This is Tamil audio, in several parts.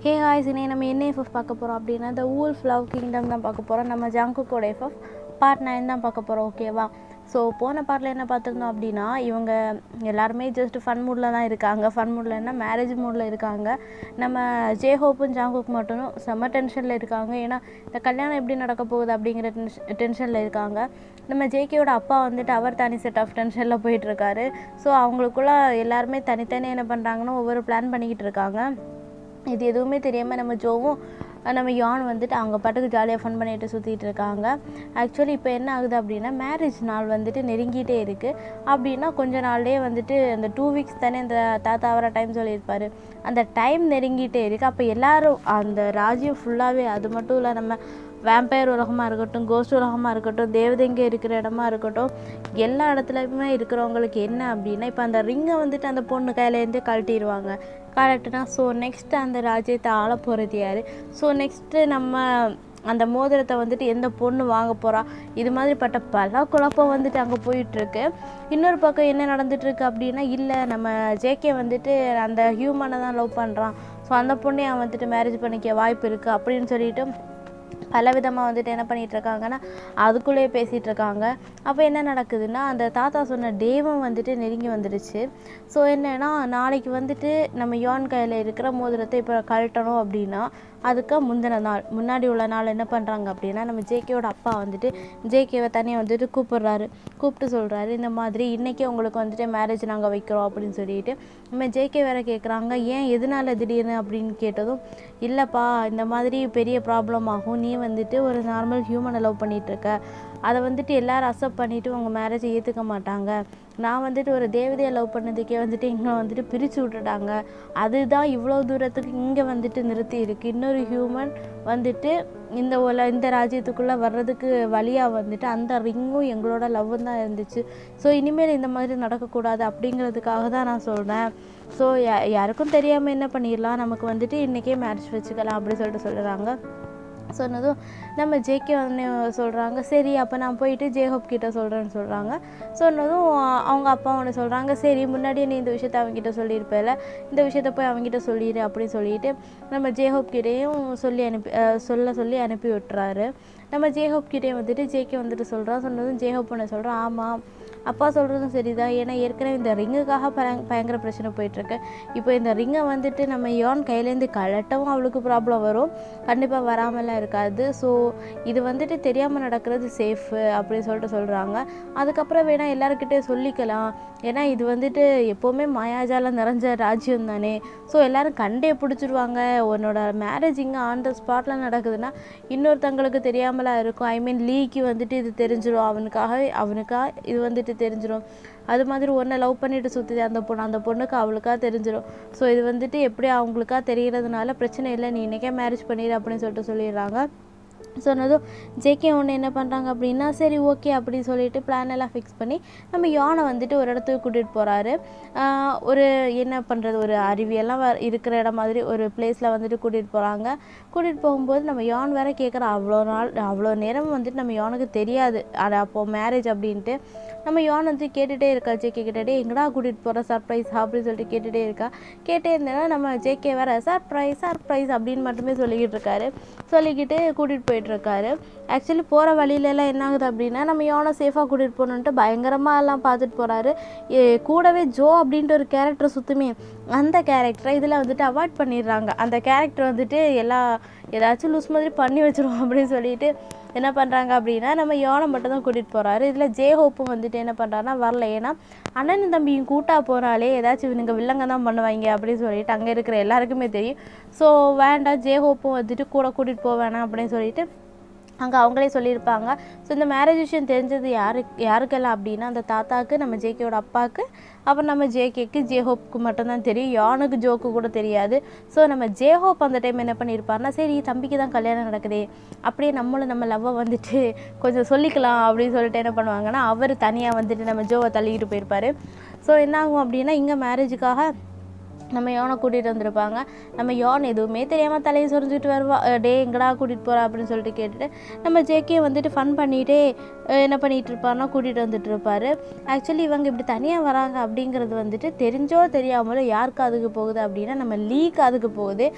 ஹே ஹாய்ஸ் இன்னே நம்ம என்ன எஃப்எஃப் பார்க்க போகிறோம் அப்படின்னா த ஊல்ஃப் லவ் கிங்டம் தான் பார்க்க போகிறோம் நம்ம ஜாங்குக்கோட எஃப்எஃப் பார்ட் நைன் தான் பார்க்க போகிறோம் ஓகேவா ஸோ போன பார்ட்டில் என்ன பார்த்துருந்தோம் அப்படின்னா இவங்க எல்லாருமே ஜஸ்ட் ஃபன் மூடில் தான் இருக்காங்க ஃபன் மூடில் என்ன மேரேஜ் மூடில் இருக்காங்க நம்ம ஜே ஹோப்பும் ஜாங்குக் மட்டும் செம்ம டென்ஷனில் இருக்காங்க ஏன்னா இந்த கல்யாணம் எப்படி நடக்க போகுது அப்படிங்கிற டென்ஷன் டென்ஷனில் இருக்காங்க நம்ம ஜேகேயோட அப்பா வந்துட்டு அவர் தனி செட் ஆஃப் டென்ஷனில் போயிட்டுருக்காரு ஸோ அவங்களுக்குள்ள எல்லாருமே தனித்தனி என்ன பண்ணுறாங்கன்னா ஒவ்வொரு பிளான் பண்ணிக்கிட்டு இருக்காங்க இது எதுவுமே தெரியாமல் நம்ம ஜோவும் அஹ் நம்ம யான் வந்துட்டு அவங்க பாட்டுக்கு ஜாலியாக ஃபன் பண்ணிட்டு சுற்றிட்டு இருக்காங்க ஆக்சுவலி இப்போ என்ன ஆகுது அப்படின்னா மேரேஜ் நாள் வந்துட்டு நெருங்கிட்டே இருக்குது அப்படின்னா கொஞ்ச நாள்லேயே வந்துட்டு அந்த டூ வீக்ஸ் தானே இந்த தாத்தா வர டைம் சொல்லியிருப்பாரு அந்த டைம் நெருங்கிட்டே இருக்குது அப்போ எல்லாரும் அந்த ராஜ்யம் ஃபுல்லாகவே அது மட்டும் இல்லை நம்ம வேம்பயர் உலகமாக இருக்கட்டும் கோஸ்ட் உலகமாக இருக்கட்டும் தேவதைங்க இருக்கிற இடமா இருக்கட்டும் எல்லா இடத்துலையுமே இருக்கிறவங்களுக்கு என்ன அப்படின்னா இப்போ அந்த ரிங்கை வந்துட்டு அந்த பொண்ணு கையிலேருந்து கழட்டிடுவாங்க கரெக்டுனா ஸோ நெக்ஸ்ட் அந்த ராஜ்யத்தை ஆள போகிறது யார் ஸோ நெக்ஸ்ட்டு நம்ம அந்த மோதிரத்தை வந்துட்டு எந்த பொண்ணு வாங்க போகிறா இது மாதிரிப்பட்ட பல குழப்பம் வந்துட்டு அங்கே போயிட்டுருக்கு இன்னொரு பக்கம் என்ன நடந்துட்டுருக்கு அப்படின்னா இல்லை நம்ம ஜேகே வந்துட்டு அந்த ஹியூமனை தான் லவ் பண்ணுறான் ஸோ அந்த பொண்ணை அவன் வந்துட்டு மேரேஜ் பண்ணிக்க வாய்ப்பு இருக்குது அப்படின்னு சொல்லிட்டு பல விதமாக வந்துட்டு என்ன பண்ணிட்டு இருக்காங்கன்னா அதுக்குள்ளேயே பேசிகிட்டு இருக்காங்க அப்போ என்ன நடக்குதுன்னா அந்த தாத்தா சொன்ன டேவும் வந்துட்டு நெருங்கி வந்துடுச்சு ஸோ என்னன்னா நாளைக்கு வந்துட்டு நம்ம யோன் கையில் இருக்கிற மோதிரத்தை இப்போ கழட்டணும் அப்படின்னா அதுக்கு முந்தின நாள் முன்னாடி உள்ள நாள் என்ன பண்ணுறாங்க அப்படின்னா நம்ம ஜேகேவோட அப்பா வந்துட்டு ஜேகேவை தனியாக வந்துட்டு கூப்பிடுறாரு கூப்பிட்டு சொல்கிறாரு இந்த மாதிரி இன்றைக்கே உங்களுக்கு வந்துட்டு மேரேஜ் நாங்கள் வைக்கிறோம் அப்படின்னு சொல்லிட்டு நம்ம ஜேகே வேற கேட்குறாங்க ஏன் எதனால திடீர்னு அப்படின்னு கேட்டதும் இல்லைப்பா இந்த மாதிரி பெரிய ப்ராப்ளம் ஆகும் நீ வந்துட்டு ஒரு நார்மல் ஹியூமனை லவ் பண்ணிட்டு இருக்க அதை வந்துட்டு எல்லாரும் அக்செப்ட் பண்ணிவிட்டு உங்கள் மேரேஜை ஏற்றுக்க மாட்டாங்க நான் வந்துட்டு ஒரு தேவதையை லவ் பண்ணதுக்கே வந்துட்டு இங்கே வந்துட்டு பிரித்து விட்டுட்டாங்க அதுதான் இவ்வளோ தூரத்துக்கு இங்கே வந்துட்டு நிறுத்தி இருக்கு இன்னொரு ஹியூமன் வந்துட்டு இந்த உல இந்த ராஜ்யத்துக்குள்ளே வர்றதுக்கு வழியாக வந்துட்டு அந்த ரிங்கும் எங்களோட லவ்வும் தான் இருந்துச்சு ஸோ இனிமேல் இந்த மாதிரி நடக்கக்கூடாது அப்படிங்கிறதுக்காக தான் நான் சொல்கிறேன் ஸோ யா யாருக்கும் தெரியாமல் என்ன பண்ணிடலாம் நமக்கு வந்துட்டு இன்றைக்கே மேரேஜ் வச்சுக்கலாம் அப்படி சொல்லிட்டு சொல்கிறாங்க சொன்னதும் நம்ம ஜேகே வந்து சொல்கிறாங்க சரி அப்போ நான் போயிட்டு ஜேஹோப் கிட்ட சொல்கிறேன்னு சொல்கிறாங்க சொன்னதும் அவங்க அப்பா ஒன்று சொல்கிறாங்க சரி முன்னாடியே நீ இந்த விஷயத்த அவங்ககிட்ட சொல்லியிருப்பேல இந்த விஷயத்த போய் அவங்ககிட்ட சொல்லிடு அப்படின்னு சொல்லிட்டு நம்ம ஜேஹோப் கிட்டேயும் சொல்லி அனுப்பி அஹ் சொல்ல சொல்லி அனுப்பி விட்டுறாரு நம்ம ஜேஹோப் கிட்டே வந்துட்டு ஜேகே வந்துட்டு சொல்கிறான் சொன்னதும் ஜேஹோப் ஒன்று சொல்கிறான் ஆமாம் அப்பா சொல்கிறதும் சரிதான் ஏன்னா ஏற்கனவே இந்த ரிங்குக்காக பயங் பயங்கர பிரச்சனை போயிட்டுருக்கு இப்போ இந்த ரிங்கை வந்துட்டு நம்ம யோன் கையிலேருந்து கழட்டவும் அவளுக்கு ப்ராப்ளம் வரும் கண்டிப்பாக வராமலாம் இருக்காது ஸோ இது வந்துட்டு தெரியாமல் நடக்கிறது சேஃபு அப்படின்னு சொல்லிட்டு சொல்கிறாங்க அதுக்கப்புறம் வேணால் எல்லாருக்கிட்டே சொல்லிக்கலாம் ஏன்னா இது வந்துட்டு எப்போவுமே மாயாஜாலம் நிறைஞ்ச ராஜ்யம் தானே ஸோ எல்லோரும் கண்டே பிடிச்சிருவாங்க உன்னோட மேரேஜ் இங்கே ஆன் த ஸ்பாட்டில் நடக்குதுன்னா இன்னொருத்தங்களுக்கு தெரியாமலாம் இருக்கும் ஐ மீன் லீக்கு வந்துட்டு இது தெரிஞ்சிடும் அவனுக்காக அவனுக்காக இது வந்துட்டு தெரிஞ்சிடும் அது மாதிரி ஒன்றை லவ் பண்ணிட்டு சுற்றுது அந்த பொண்ணு அந்த பொண்ணுக்கு அவளுக்காக தெரிஞ்சிடும் ஸோ இது வந்துட்டு எப்படி அவங்களுக்கா தெரியறதுனால பிரச்சனை இல்லை நீ இன்றைக்கே மேரேஜ் பண்ணிடு அப்படின்னு சொல்லிட்டு சொல்லிடுறாங்க சொன்னதும் ஜேகே ஒன்று என்ன பண்ணுறாங்க அப்படின்னா சரி ஓகே அப்படின்னு சொல்லிட்டு பிளான் எல்லாம் ஃபிக்ஸ் பண்ணி நம்ம யானை வந்துட்டு ஒரு இடத்துக்கு கூட்டிகிட்டு போகிறாரு ஒரு என்ன பண்ணுறது ஒரு அருவியெல்லாம் வ- இருக்கிற இடம் மாதிரி ஒரு பிளேஸில் வந்துட்டு கூட்டிகிட்டு போகிறாங்க கூட்டிகிட்டு போகும்போது நம்ம யான் வேற கேட்குற அவ்வளோ நாள் அவ்வளோ நேரம் வந்துட்டு நம்ம யானுக்கு தெரியாது அது அப்போது மேரேஜ் அப்படின்ட்டு நம்ம யான் வந்து கேட்டுகிட்டே இருக்கா ஜேகே கிட்டே எங்கடா கூட்டிகிட்டு போகிற சர்ப்ரைஸ் அப்படின்னு சொல்லிட்டு கேட்டுகிட்டே இருக்கா கேட்டே இருந்தேன்னா நம்ம ஜேகே வேற சர்ப்ரைஸ் சர்ப்ரைஸ் அப்படின்னு மட்டுமே சொல்லிக்கிட்டு இருக்காரு சொல்லிக்கிட்டு கூட்டிகிட்டு போயிட்டு இருக்காரு ஆக்சுவலி போகிற வழியிலலாம் என்ன ஆகுது அப்படின்னா நம்ம யானை சேஃபாக கூட்டிகிட்டு போகணுன்ட்டு பயங்கரமாக எல்லாம் பார்த்துட்டு போகிறாரு கூடவே ஜோ அப்படின்ட்டு ஒரு கேரக்டர் சுற்றுமே அந்த கேரக்டரை இதில் வந்துட்டு அவாய்ட் பண்ணிடுறாங்க அந்த கேரக்டர் வந்துட்டு எல்லா ஏதாச்சும் லூஸ் மாதிரி பண்ணி வச்சிருவோம் அப்படின்னு சொல்லிட்டு என்ன பண்ணுறாங்க அப்படின்னா நம்ம யானை மட்டும் தான் கூட்டிகிட்டு போகிறாரு இதில் ஜே ஹோப்பும் வந்துட்டு என்ன பண்ணுறாருன்னா வரல ஏன்னா அண்ணன் தம்பியும் கூட்டா போனாலே ஏதாச்சும் இவனுங்க வில்லங்க தான் பண்ணுவாங்க அப்படின்னு சொல்லிட்டு அங்கே இருக்கிற எல்லாருக்குமே தெரியும் ஸோ வேண்டாம் ஜே ஹோப்பும் வந்துட்டு கூட கூட்டிகிட்டு போக வேணாம் அப்படின்னு சொல்லிட்டு அங்கே அவங்களே சொல்லியிருப்பாங்க ஸோ இந்த மேரேஜ் விஷயம் தெரிஞ்சது யாருக்கு யாருக்கெல்லாம் அப்படின்னா அந்த தாத்தாக்கு நம்ம ஜேகேவோட அப்பாவுக்கு அப்புறம் நம்ம ஜேகேக்கு ஜேஹோப்புக்கு மட்டும்தான் தெரியும் யானுக்கு ஜோக்கு கூட தெரியாது ஸோ நம்ம ஜேஹோப் அந்த டைம் என்ன பண்ணியிருப்பாருன்னா சரி தம்பிக்கு தான் கல்யாணம் நடக்குதே அப்படியே நம்மளும் நம்ம லவ்வை வந்துட்டு கொஞ்சம் சொல்லிக்கலாம் அப்படின்னு சொல்லிட்டு என்ன பண்ணுவாங்கன்னா அவர் தனியாக வந்துட்டு நம்ம ஜோவை தள்ளிக்கிட்டு போயிருப்பாரு ஸோ என்ன ஆகும் அப்படின்னா இங்கே மேரேஜுக்காக நம்ம யோனை கூட்டிகிட்டு வந்திருப்பாங்க நம்ம யோன் எதுவுமே தெரியாமல் தலையை சொரிஞ்சுட்டு வருவா அஹ் டே எங்கடா கூட்டிகிட்டு போகிறா அப்படின்னு சொல்லிட்டு கேட்டுட்டு நம்ம ஜேகே வந்துட்டு ஃபன் பண்ணிகிட்டே என்ன பண்ணிகிட்டு இருப்பாருன்னா கூட்டிகிட்டு வந்துட்டு இருப்பாரு ஆக்சுவலி இவங்க இப்படி தனியாக வராங்க அப்படிங்கிறது வந்துட்டு தெரிஞ்சோ தெரியாமலோ யாருக்கு அதுக்கு போகுது அப்படின்னா நம்ம லீக் அதுக்கு போகுது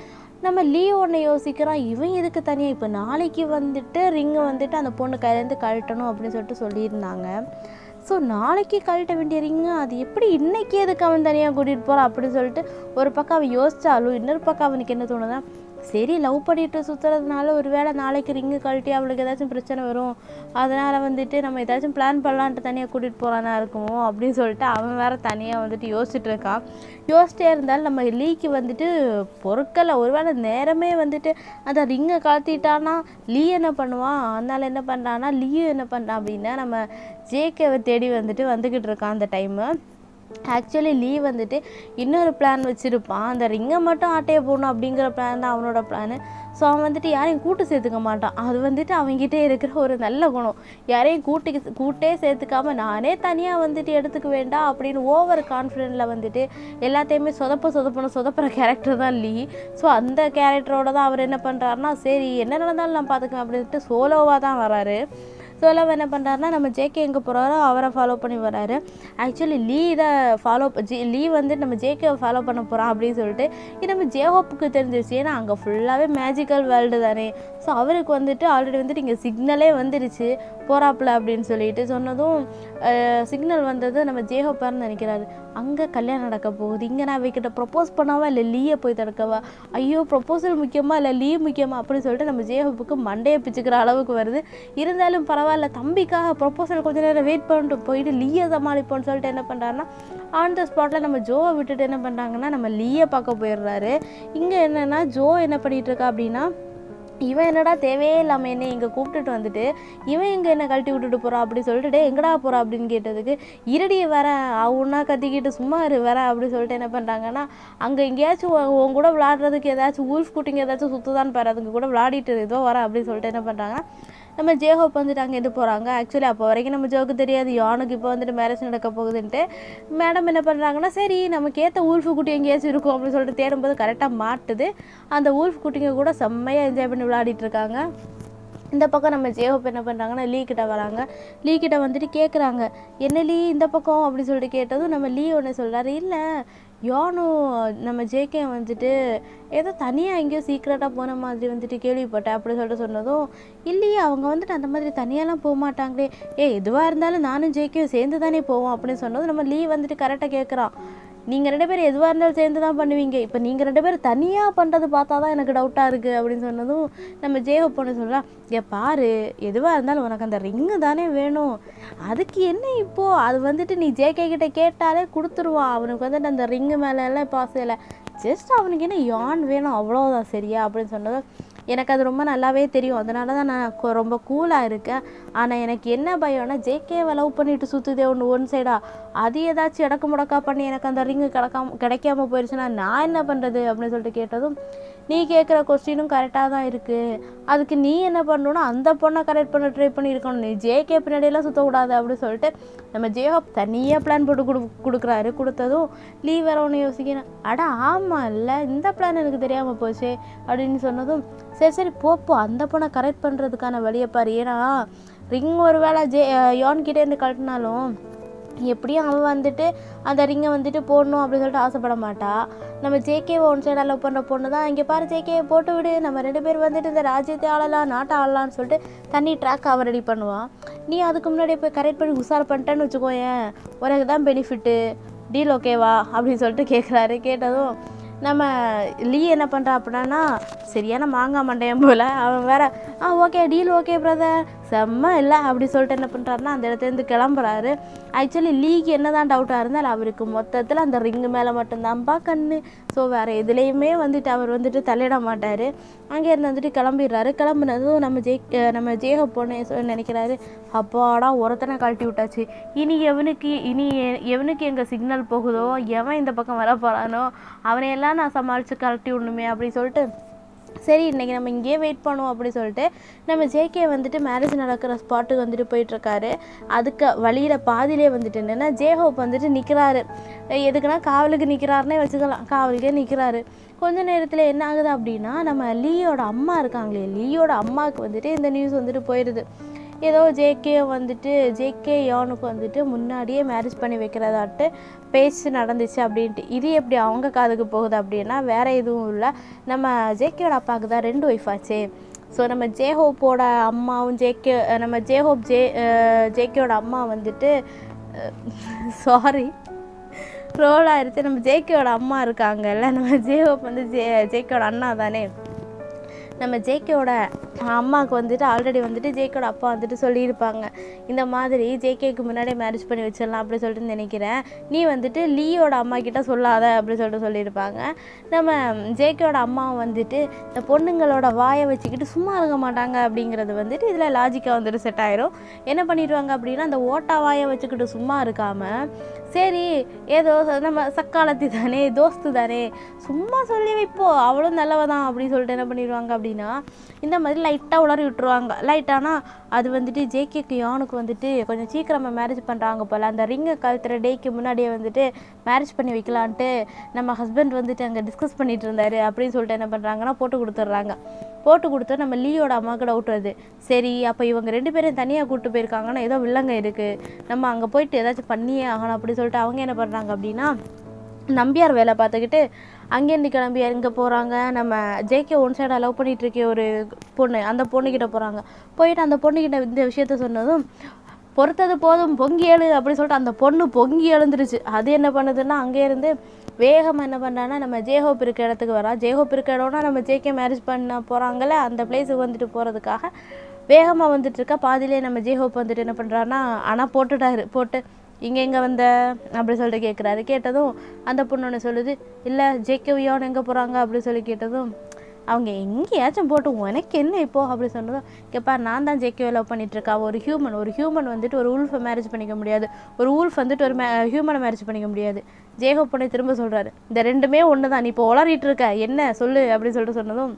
நம்ம லீ ஒன்று யோசிக்கிறான் இவன் எதுக்கு தனியாக இப்போ நாளைக்கு வந்துட்டு ரிங்கு வந்துட்டு அந்த பொண்ணு கையிலேருந்து கழட்டணும் அப்படின்னு சொல்லிட்டு சொல்லியிருந்தாங்க ஸோ நாளைக்கு கழட்ட வேண்டிய ரிங்கு அது எப்படி இன்னைக்கு எதுக்கு அவன் தனியாக கூட்டிகிட்டு போகிறான் அப்படின்னு சொல்லிட்டு ஒரு பக்கம் அவன் யோசிச்சாலும் இன்னொரு பக்கம் அவனுக்கு என்ன தோணுதா சரி லவ் பண்ணிட்டு சுற்றுறதுனால ஒரு வேளை நாளைக்கு ரிங்கு கழட்டி அவளுக்கு ஏதாச்சும் பிரச்சனை வரும் அதனால் வந்துட்டு நம்ம ஏதாச்சும் பிளான் பண்ணலான்ட்டு தனியாக கூட்டிகிட்டு போகலானா இருக்குமோ அப்படின்னு சொல்லிட்டு அவன் வேற தனியாக வந்துட்டு யோசிச்சுட்டு இருக்கான் யோசிச்சிட்டே இருந்தாலும் நம்ம லீக்கு வந்துட்டு பொருட்களை ஒருவேளை நேரமே வந்துட்டு அந்த ரிங்கை கழட்டிட்டானா லீ என்ன பண்ணுவான் அதனால என்ன பண்ணுறான்னா லீயும் என்ன பண்ணுறான் அப்படின்னா நம்ம ஜேகேவை தேடி வந்துட்டு வந்துக்கிட்டு இருக்கான் அந்த டைமு ஆக்சுவலி லீ வந்துட்டு இன்னொரு பிளான் வச்சுருப்பான் அந்த ரிங்கை மட்டும் ஆட்டையை போடணும் அப்படிங்கிற பிளான் தான் அவனோட பிளானு ஸோ அவன் வந்துட்டு யாரையும் கூட்டு சேர்த்துக்க மாட்டான் அது வந்துட்டு அவன்கிட்ட இருக்கிற ஒரு நல்ல குணம் யாரையும் கூட்டு கூட்டே சேர்த்துக்காம நானே தனியாக வந்துட்டு எடுத்துக்க வேண்டாம் அப்படின்னு ஓவர் கான்ஃபிடென்ட்டில் வந்துட்டு எல்லாத்தையுமே சொதப்ப சொதப்பணும் சொதப்புற கேரக்டர் தான் லீ ஸோ அந்த கேரக்டரோட தான் அவர் என்ன பண்ணுறாருனா சரி என்ன நடந்தாலும் நான் பார்த்துக்குவேன் அப்படின்ட்டு சோலோவாக தான் வராரு சோலோவை என்ன பண்ணுறாருனா நம்ம ஜேகே எங்கே போகிறாரோ அவரை ஃபாலோ பண்ணி வராரு ஆக்சுவலி லீ இதை ஃபாலோ ஜி லீ வந்து நம்ம ஜேகேவை ஃபாலோ பண்ண போகிறான் அப்படின்னு சொல்லிட்டு இது நம்ம ஜேஹோப்புக்கு தெரிஞ்சிருச்சு ஏன்னா அங்கே ஃபுல்லாகவே மேஜிக்கல் வேர்ல்டு தானே ஸோ அவருக்கு வந்துட்டு ஆல்ரெடி வந்துட்டு இங்கே சிக்னலே வந்துருச்சு போகிறாப்புல அப்படின்னு சொல்லிட்டு சொன்னதும் சிக்னல் வந்தது நம்ம ஜேஹோப்பார்னு நினைக்கிறாரு அங்கே கல்யாணம் நடக்க போகுது இங்கே நான் அவகிட்ட ப்ரப்போஸ் பண்ணாவா இல்லை லீயை போய் தடுக்கவா ஐயோ ப்ரப்போசல் முக்கியமா இல்லை லீ முக்கியமா அப்படின்னு சொல்லிட்டு நம்ம ஜேஹோப்புக்கு மண்டையை பிச்சுக்கிற அளவுக்கு வருது இருந்தாலும் பரவாயில்ல தம்பிக்காக ப்ரப்போசல் கொஞ்ச நேரம் வெயிட் பண்ணிட்டு போயிட்டு லீயை சமாளிப்போம்னு சொல்லிட்டு என்ன பண்ணுறாருன்னா ஆன் த ஸ்பாட்டில் நம்ம ஜோவை விட்டுட்டு என்ன பண்ணுறாங்கன்னா நம்ம லீயை பார்க்க போயிடுறாரு இங்கே என்னென்னா ஜோ என்ன பண்ணிட்டு இருக்கா அப்படின்னா இவன் என்னடா தேவையே இல்லாமல் என்ன இங்கே கூப்பிட்டுட்டு வந்துட்டு இவன் எங்கே என்ன கழட்டி விட்டுட்டு போகிறான் அப்படி சொல்லிட்டு "டேய், எங்கடா போகிறா அப்படின்னு கேட்டதுக்கு இருடியை வர அவனா கத்திக்கிட்டு சும்மா இரு வர அப்படின்னு சொல்லிட்டு என்ன பண்ணுறாங்கன்னா அங்கே எங்கேயாச்சும் உன் உன் கூட விளாடுறதுக்கு ஏதாச்சும் ஊல்ஃப் குட்டிங்க ஏதாச்சும் சுற்றுதான்னு பாரு அதுங்க கூட விளாடிட்டு ஏதோ வர அப்படின்னு சொல்லிட்டு என்ன பண்ணுறாங்கன்னா நம்ம ஜேஹோப் வந்துட்டு அங்கேருந்து போகிறாங்க ஆக்சுவலி அப்போ வரைக்கும் நம்ம ஜோக்கு தெரியாது யானுக்கு இப்போ வந்துட்டு மேரேஜ் நடக்க போகுதுன்ட்டு மேடம் என்ன பண்ணுறாங்கன்னா சரி நமக்கு ஏற்ற ஊல்ஃபு குட்டி எங்கேயாச்சும் இருக்கும் அப்படின்னு சொல்லிட்டு தேடும்போது கரெக்டாக மாட்டுது அந்த ஊல்ஃப் குட்டிங்க கூட செம்மையாக என்ஜாய் பண்ணி விளையாடிட்டு இருக்காங்க இந்த பக்கம் நம்ம ஜேஹோப் என்ன பண்ணுறாங்கன்னா லீ கிட்ட வராங்க லீ கிட்ட வந்துட்டு கேட்குறாங்க என்ன லீ இந்த பக்கம் அப்படின்னு சொல்லிட்டு கேட்டதும் நம்ம லீ ஒன்று சொல்கிறாரு இல்லை யானும் நம்ம ஜேகே வந்துட்டு ஏதோ தனியாக எங்கேயோ சீக்ரெட்டாக போன மாதிரி வந்துட்டு கேள்விப்பட்டேன் அப்படி சொல்லிட்டு சொன்னதும் இல்லையே அவங்க வந்துட்டு அந்த மாதிரி தனியாலாம் போக மாட்டாங்களே ஏ எதுவாக இருந்தாலும் நானும் ஜேகேயும் சேர்ந்து தானே போவோம் அப்படின்னு சொன்னதும் நம்ம லீ வந்துட்டு கரெக்டாக கேட்குறான் நீங்கள் ரெண்டு பேரும் எதுவாக இருந்தாலும் சேர்ந்து தான் பண்ணுவீங்க இப்போ நீங்கள் ரெண்டு பேரும் தனியாக பண்ணுறது பார்த்தா தான் எனக்கு டவுட்டாக இருக்குது அப்படின்னு சொன்னதும் நம்ம ஜேஹோ பொண்ணு சொல்கிறா ஏ பாரு எதுவாக இருந்தாலும் உனக்கு அந்த ரிங்கு தானே வேணும் அதுக்கு என்ன இப்போது அது வந்துட்டு நீ ஜேகே கிட்ட கேட்டாலே கொடுத்துருவான் அவனுக்கு வந்துட்டு அந்த ரிங்கு மேலே எல்லாம் பாசம் இல்லை ஜஸ்ட் அவனுக்கு என்ன யான் வேணும் அவ்வளோதான் சரியா அப்படின்னு சொன்னதும் எனக்கு அது ரொம்ப நல்லாவே தெரியும் அதனால தான் நான் கொ- ரொம்ப கூலாக இருக்கேன் ஆனால் எனக்கு என்ன பயம்னா ஜேகேவை லவ் பண்ணிட்டு சுற்றுதே ஒன்று ஒன் சைடா அது ஏதாச்சும் இடக்கு முடக்கா பண்ணி எனக்கு அந்த ரிங்கு கிடைக்காம கிடைக்காம போயிடுச்சுன்னா நான் என்ன பண்ணுறது அப்படின்னு சொல்லிட்டு கேட்டதும் நீ கேட்குற கொஸ்டினும் கரெக்டாக தான் இருக்குது அதுக்கு நீ என்ன பண்ணணும்னா அந்த பொண்ணை கரெக்ட் பண்ண ட்ரை பண்ணியிருக்கணும் நீ ஜேகே பின்னாடியெல்லாம் சுற்றக்கூடாது அப்படின்னு சொல்லிட்டு நம்ம ஜேஹோப் தனியாக பிளான் போட்டு கொடு கொடுக்குறாரு கொடுத்ததும் லீ வேற ஒன்று யோசிக்கிறேன் அட ஆமாம் இல்லை இந்த பிளான் எனக்கு தெரியாமல் போச்சே அப்படின்னு சொன்னதும் சரி சரி போ போ அந்த பொண்ணை கரெக்ட் பண்ணுறதுக்கான வழியை பாரு ஏன்னா ரிங் ஒரு வேளை ஜே யோன் கிட்டேருந்து கழட்டினாலும் எப்படியும் அவன் வந்துட்டு அந்த ரிங்கை வந்துட்டு போடணும் அப்படின்னு சொல்லிட்டு ஆசைப்பட மாட்டா நம்ம ஜேகே ஒன் சைடு லவ் பண்ணுற பொண்ணு தான் இங்கே பாரு ஜேகே போட்டு விடு நம்ம ரெண்டு பேர் வந்துட்டு இந்த ராஜ்யத்தை ஆளலாம் நாட்டை ஆளலாம்னு சொல்லிட்டு தண்ணி ட்ராக் அவன் ரெடி பண்ணுவான் நீ அதுக்கு முன்னாடி போய் கரெக்ட் பண்ணி உஷார் பண்ணிட்டேன்னு வச்சுக்கோயேன் உனக்கு தான் பெனிஃபிட்டு டீல் ஓகேவா அப்படின்னு சொல்லிட்டு கேட்குறாரு கேட்டதும் நம்ம லீ என்ன பண்ணுறா அப்படின்னா சரியான மாங்காய் மண்டையன் போல் அவன் வேற ஆ ஓகே டீல் ஓகே பிரதர் செம்ம இல்லை அப்படி சொல்லிட்டு என்ன பண்ணுறாருன்னா அந்த இடத்துலேருந்து கிளம்புறாரு ஆக்சுவலி லீக்கு என்ன தான் டவுட்டாக இருந்தாலும் அவருக்கு மொத்தத்தில் அந்த ரிங்கு மேலே மட்டும்தான்ப்பா கண்ணு ஸோ வேறு எதுலேயுமே வந்துட்டு அவர் வந்துட்டு தலையிட மாட்டார் அங்கேருந்து வந்துட்டு கிளம்பிடுறாரு கிளம்புனதும் நம்ம ஜெய் அஹ் நம்ம ஜேக பொண்ணு சொ- நினைக்கிறாரு அப்பாடா ஒருத்தனை கழட்டி விட்டாச்சு இனி எவனுக்கு இனி எ- எவனுக்கு எங்கே சிக்னல் போகுதோ எவன் இந்த பக்கம் வர போகிறானோ அவனையெல்லாம் நான் சமாளித்து கழட்டி விடணுமே அப்படின்னு சொல்லிட்டு சரி இன்னைக்கு நம்ம இங்கேயே வெயிட் பண்ணுவோம் அப்படி சொல்லிட்டு நம்ம ஜேகே வந்துட்டு மேரேஜ் நடக்கிற ஸ்பாட்டுக்கு வந்துட்டு போயிட்டுருக்காரு அதுக்கு வழியில் பாதியிலே வந்துட்டு என்னென்னா ஜேஹோப் வந்துட்டு நிற்கிறாரு எதுக்குன்னா காவலுக்கு நிற்கிறாருன்னே வச்சுக்கலாம் காவலுக்கே நிற்கிறாரு கொஞ்ச நேரத்தில் என்ன ஆகுது அப்படின்னா நம்ம லீயோட அம்மா இருக்காங்களே லீயோட அம்மாவுக்கு வந்துட்டு இந்த நியூஸ் வந்துட்டு போயிடுது ஏதோ ஜேகே வந்துட்டு ஜேகே யானுக்கு வந்துட்டு முன்னாடியே மேரேஜ் பண்ணி வைக்கிறதாட்டு பேச்சு நடந்துச்சு அப்படின்ட்டு இது எப்படி அவங்க காதுக்கு போகுது அப்படின்னா வேற எதுவும் இல்லை நம்ம ஜேகேயோட அப்பாவுக்கு தான் ரெண்டு ஒய்ஃப் ஆச்சே ஸோ நம்ம ஜேஹோப்போட அம்மாவும் ஜேகே நம்ம ஜேஹோப் ஜே ஜேகேயோட அம்மா வந்துட்டு சாரி ரோல் ஆயிடுச்சு நம்ம ஜேகேயோட அம்மா இருக்காங்கல்ல நம்ம ஜேஹோப் வந்து ஜே ஜேகேயோட அண்ணா தானே நம்ம ஜேகேவோட அம்மாவுக்கு வந்துட்டு ஆல்ரெடி வந்துட்டு ஜேகேவோட அப்பா வந்துட்டு சொல்லியிருப்பாங்க இந்த மாதிரி ஜேகேக்கு முன்னாடியே மேரேஜ் பண்ணி வச்சிடலாம் அப்படி சொல்லிட்டு நினைக்கிறேன் நீ வந்துட்டு லீயோட அம்மா கிட்ட சொல்லாத அப்படி சொல்லிட்டு சொல்லியிருப்பாங்க நம்ம ஜேகேவோட அம்மா வந்துட்டு இந்த பொண்ணுங்களோட வாயை வச்சுக்கிட்டு சும்மா இருக்க மாட்டாங்க அப்படிங்கிறது வந்துட்டு இதில் லாஜிக்காக வந்துட்டு செட் ஆயிரும் என்ன பண்ணிடுவாங்க அப்படின்னா அந்த ஓட்டா வாயை வச்சுக்கிட்டு சும்மா இருக்காமல் சரி ஏதோ நம்ம சக்காலத்தி தானே தோஸ்து தானே சும்மா சொல்லி வைப்போம் அவளும் நல்லவ தான் அப்படின்னு சொல்லிட்டு என்ன பண்ணிடுவாங்க அப்படின்னா இந்த மாதிரி லைட்டாக உளறி விட்டுருவாங்க லைட்டானா அது வந்துட்டு ஜேகேக்கு யானுக்கு வந்துட்டு கொஞ்சம் சீக்கிரமாக மேரேஜ் பண்ணுறாங்க போல் அந்த ரிங்கை கழுத்துற டேக்கு முன்னாடியே வந்துட்டு மேரேஜ் பண்ணி வைக்கலான்ட்டு நம்ம ஹஸ்பண்ட் வந்துட்டு அங்கே டிஸ்கஸ் பண்ணிட்டு இருந்தாரு அப்படின்னு சொல்லிட்டு என்ன பண்ணுறாங்கன்னா போட்டு கொடுத்துட்றாங்க போட்டு கொடுத்து நம்ம லீயோட அம்மாவுக்கு டவுட் வருது சரி அப்போ இவங்க ரெண்டு பேரும் தனியாக கூப்பிட்டு போயிருக்காங்கன்னா ஏதோ வில்லங்க இருக்குது நம்ம அங்கே போயிட்டு ஏதாச்சும் பண்ணியே ஆகணும் அப்படி சொல்லிட்டு அவங்க என்ன பண்ணுறாங்க அப்படின்னா நம்பியார் வேலை பார்த்துக்கிட்டு அங்கேருந்து கிளம்பி எங்கே போகிறாங்க நம்ம ஜேகே ஒன் சைடாக லவ் பண்ணிட்டு இருக்க ஒரு பொண்ணு அந்த பொண்ணுக்கிட்ட போகிறாங்க போயிட்டு அந்த பொண்ணுக்கிட்ட இந்த விஷயத்த சொன்னதும் பொறுத்தது போதும் பொங்கி எழு அப்படி சொல்லிட்டு அந்த பொண்ணு பொங்கி எழுந்துருச்சு அது என்ன பண்ணுதுன்னா அங்கே இருந்து வேகமாக என்ன பண்ணுறான்னா நம்ம ஜேஹோப் இருக்க இடத்துக்கு வரா ஜேஹோப் இருக்க இடம்னா நம்ம ஜேகே மேரேஜ் பண்ண போகிறாங்கல்ல அந்த பிளேஸுக்கு வந்துட்டு போகிறதுக்காக வேகமாக வந்துட்டு இருக்கா பாதியிலே நம்ம ஜேஹோப் வந்துட்டு என்ன பண்ணுறாருன்னா ஆனால் போட்டுட்டாரு போட்டு இங்கே எங்கே வந்த அப்படி சொல்லிட்டு கேட்குறாரு கேட்டதும் அந்த பொண்ணு ஒன்று சொல்லுது இல்லை ஜேகேவியான்னு எங்கே போகிறாங்க அப்படி சொல்லி கேட்டதும் அவங்க எங்கேயாச்சும் போட்டு உனக்கு என்ன இப்போ அப்படி சொன்னதும் கேப்பா நான் தான் ஜேகேவை லவ் பண்ணிட்டு இருக்கா ஒரு ஹியூமன் ஒரு ஹியூமன் வந்துட்டு ஒரு உல்ஃபை மேரேஜ் பண்ணிக்க முடியாது ஒரு உல்ஃப் வந்துட்டு ஒரு மே ஹியூமனை மேரேஜ் பண்ணிக்க முடியாது ஜேகோ பொண்ணை திரும்ப சொல்கிறாரு இந்த ரெண்டுமே ஒன்று தான் நீ இப்போ உளறிட்டு இருக்க என்ன சொல்லு அப்படின்னு சொல்லிட்டு சொன்னதும்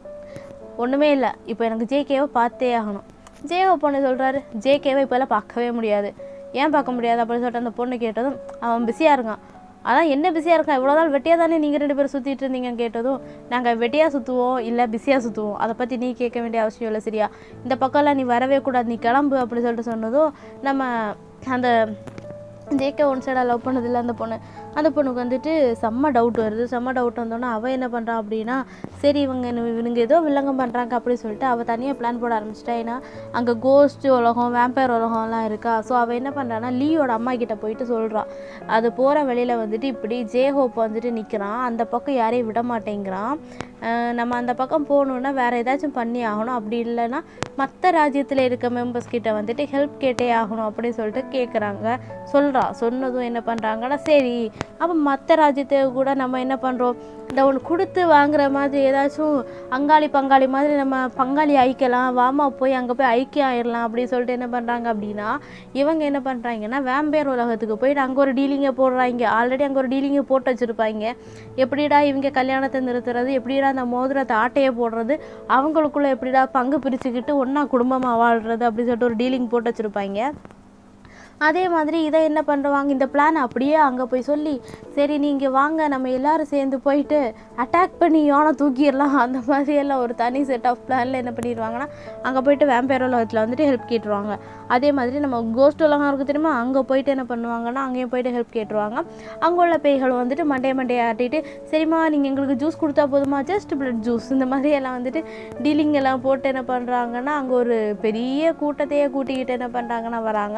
ஒன்றுமே இல்லை இப்போ எனக்கு ஜேகேவை பார்த்தே ஆகணும் ஜேகோ பொண்ணு சொல்கிறாரு ஜேகேவை இப்போல்லாம் பார்க்கவே முடியாது ஏன் பார்க்க முடியாது அப்படின்னு சொல்லிட்டு அந்த பொண்ணு கேட்டதும் அவன் பிஸியாக இருக்கான் அதான் என்ன பிஸியாக இருக்கான் இவ்வளோ நாள் வெட்டியாக தானே நீங்கள் ரெண்டு பேரும் சுற்றிட்டு இருந்தீங்கன்னு கேட்டதும் நாங்கள் வெட்டியாக சுற்றுவோம் இல்லை பிஸியாக சுற்றுவோம் அதை பற்றி நீ கேட்க வேண்டிய அவசியம் இல்லை சரியா இந்த பக்கம்லாம் நீ வரவே கூடாது நீ கிளம்பு அப்படி சொல்லிட்டு சொன்னதும் நம்ம அந்த ஜேகே ஒன் சைடாக லவ் பண்ணதில்ல அந்த பொண்ணு அந்த பொண்ணுக்கு வந்துட்டு செம்ம டவுட் வருது செம்ம டவுட் வந்தோன்னே அவள் என்ன பண்ணுறா அப்படின்னா சரி இவங்க என்ன- இவனுங்க ஏதோ வில்லங்கம் பண்ணுறாங்க அப்படி சொல்லிட்டு அவள் தனியாக பிளான் போட ஆரம்பிச்சிட்டா ஏன்னா அங்கே கோஸ்ட் உலகம் வேம்பயர் உலகம்லாம் இருக்கா ஸோ அவள் என்ன பண்ணுறான்னா லீயோட அம்மா கிட்ட போயிட்டு சொல்கிறா அது போகிற வழியில் வந்துட்டு இப்படி ஜே ஹோப் வந்துட்டு நிற்கிறான் அந்த பக்கம் யாரையும் விட மாட்டேங்கிறான் அஹ் நம்ம அந்த பக்கம் போகணுன்னா வேறு ஏதாச்சும் பண்ணி ஆகணும் அப்படி இல்லைன்னா மற்ற ராஜ்யத்தில் இருக்க மெம்பர்ஸ் கிட்ட வந்துட்டு ஹெல்ப் கேட்டே ஆகணும் அப்படின்னு சொல்லிட்டு கேட்குறாங்க சொல்கிறா சொன்னதும் என்ன பண்ணுறாங்கன்னா சரி அப்போ மற்ற ராஜ்யத்தை கூட நம்ம என்ன பண்ணுறோம் இந்த ஒன்று கொடுத்து வாங்குற மாதிரி ஏதாச்சும் அங்காளி பங்காளி மாதிரி நம்ம பங்காளி ஐக்கலாம் வாமா போய் அங்கே போய் ஐக்கியம் ஆயிடலாம் அப்படின்னு சொல்லிட்டு என்ன பண்ணுறாங்க அப்படின்னா இவங்க என்ன பண்ணுறாங்கன்னா வேம்பேர் உலகத்துக்கு போயிட்டு அங்கே ஒரு டீலிங்கை போடுறாங்க ஆல்ரெடி அங்கே ஒரு டீலிங்கை போட்டு வச்சுருப்பாங்க எப்படிடா இவங்க கல்யாணத்தை நிறுத்துறது எப்படிடா அந்த மோதிரத்தை ஆட்டையை போடுறது அவங்களுக்குள்ள எப்படிடா பங்கு பிரிச்சுக்கிட்டு ஒன்றா குடும்பமாக வாழ்கிறது அப்படின்னு சொல்லிட்டு ஒரு டீலிங் போட்டு வச்சுருப்பாங்க அதே மாதிரி இதை என்ன பண்ணுவாங்க இந்த பிளான் அப்படியே அங்கே போய் சொல்லி சரி நீங்கள் வாங்க நம்ம எல்லாரும் சேர்ந்து போயிட்டு அட்டாக் பண்ணி யானை தூக்கிடலாம் அந்த மாதிரி எல்லாம் ஒரு தனி செட் ஆஃப் பிளானில் என்ன பண்ணிடுவாங்கன்னா அங்கே போயிட்டு வேம்பேர் உலகத்தில் வந்துட்டு ஹெல்ப் கேட்டுருவாங்க அதே மாதிரி நம்ம கோஸ்ட் உலகம் இருக்குது தெரியுமா அங்கே போயிட்டு என்ன பண்ணுவாங்கன்னா அங்கேயும் போயிட்டு ஹெல்ப் கேட்டுருவாங்க அங்கே உள்ள பேய்கள் வந்துட்டு மண்டைய மண்டையை ஆட்டிட்டு சரிம்மா நீங்கள் எங்களுக்கு ஜூஸ் கொடுத்தா போதுமா ஜஸ்ட் பிளட் ஜூஸ் இந்த மாதிரி எல்லாம் வந்துட்டு டீலிங் எல்லாம் போட்டு என்ன பண்ணுறாங்கன்னா அங்கே ஒரு பெரிய கூட்டத்தையே கூட்டிக்கிட்டு என்ன பண்ணுறாங்கன்னா வராங்க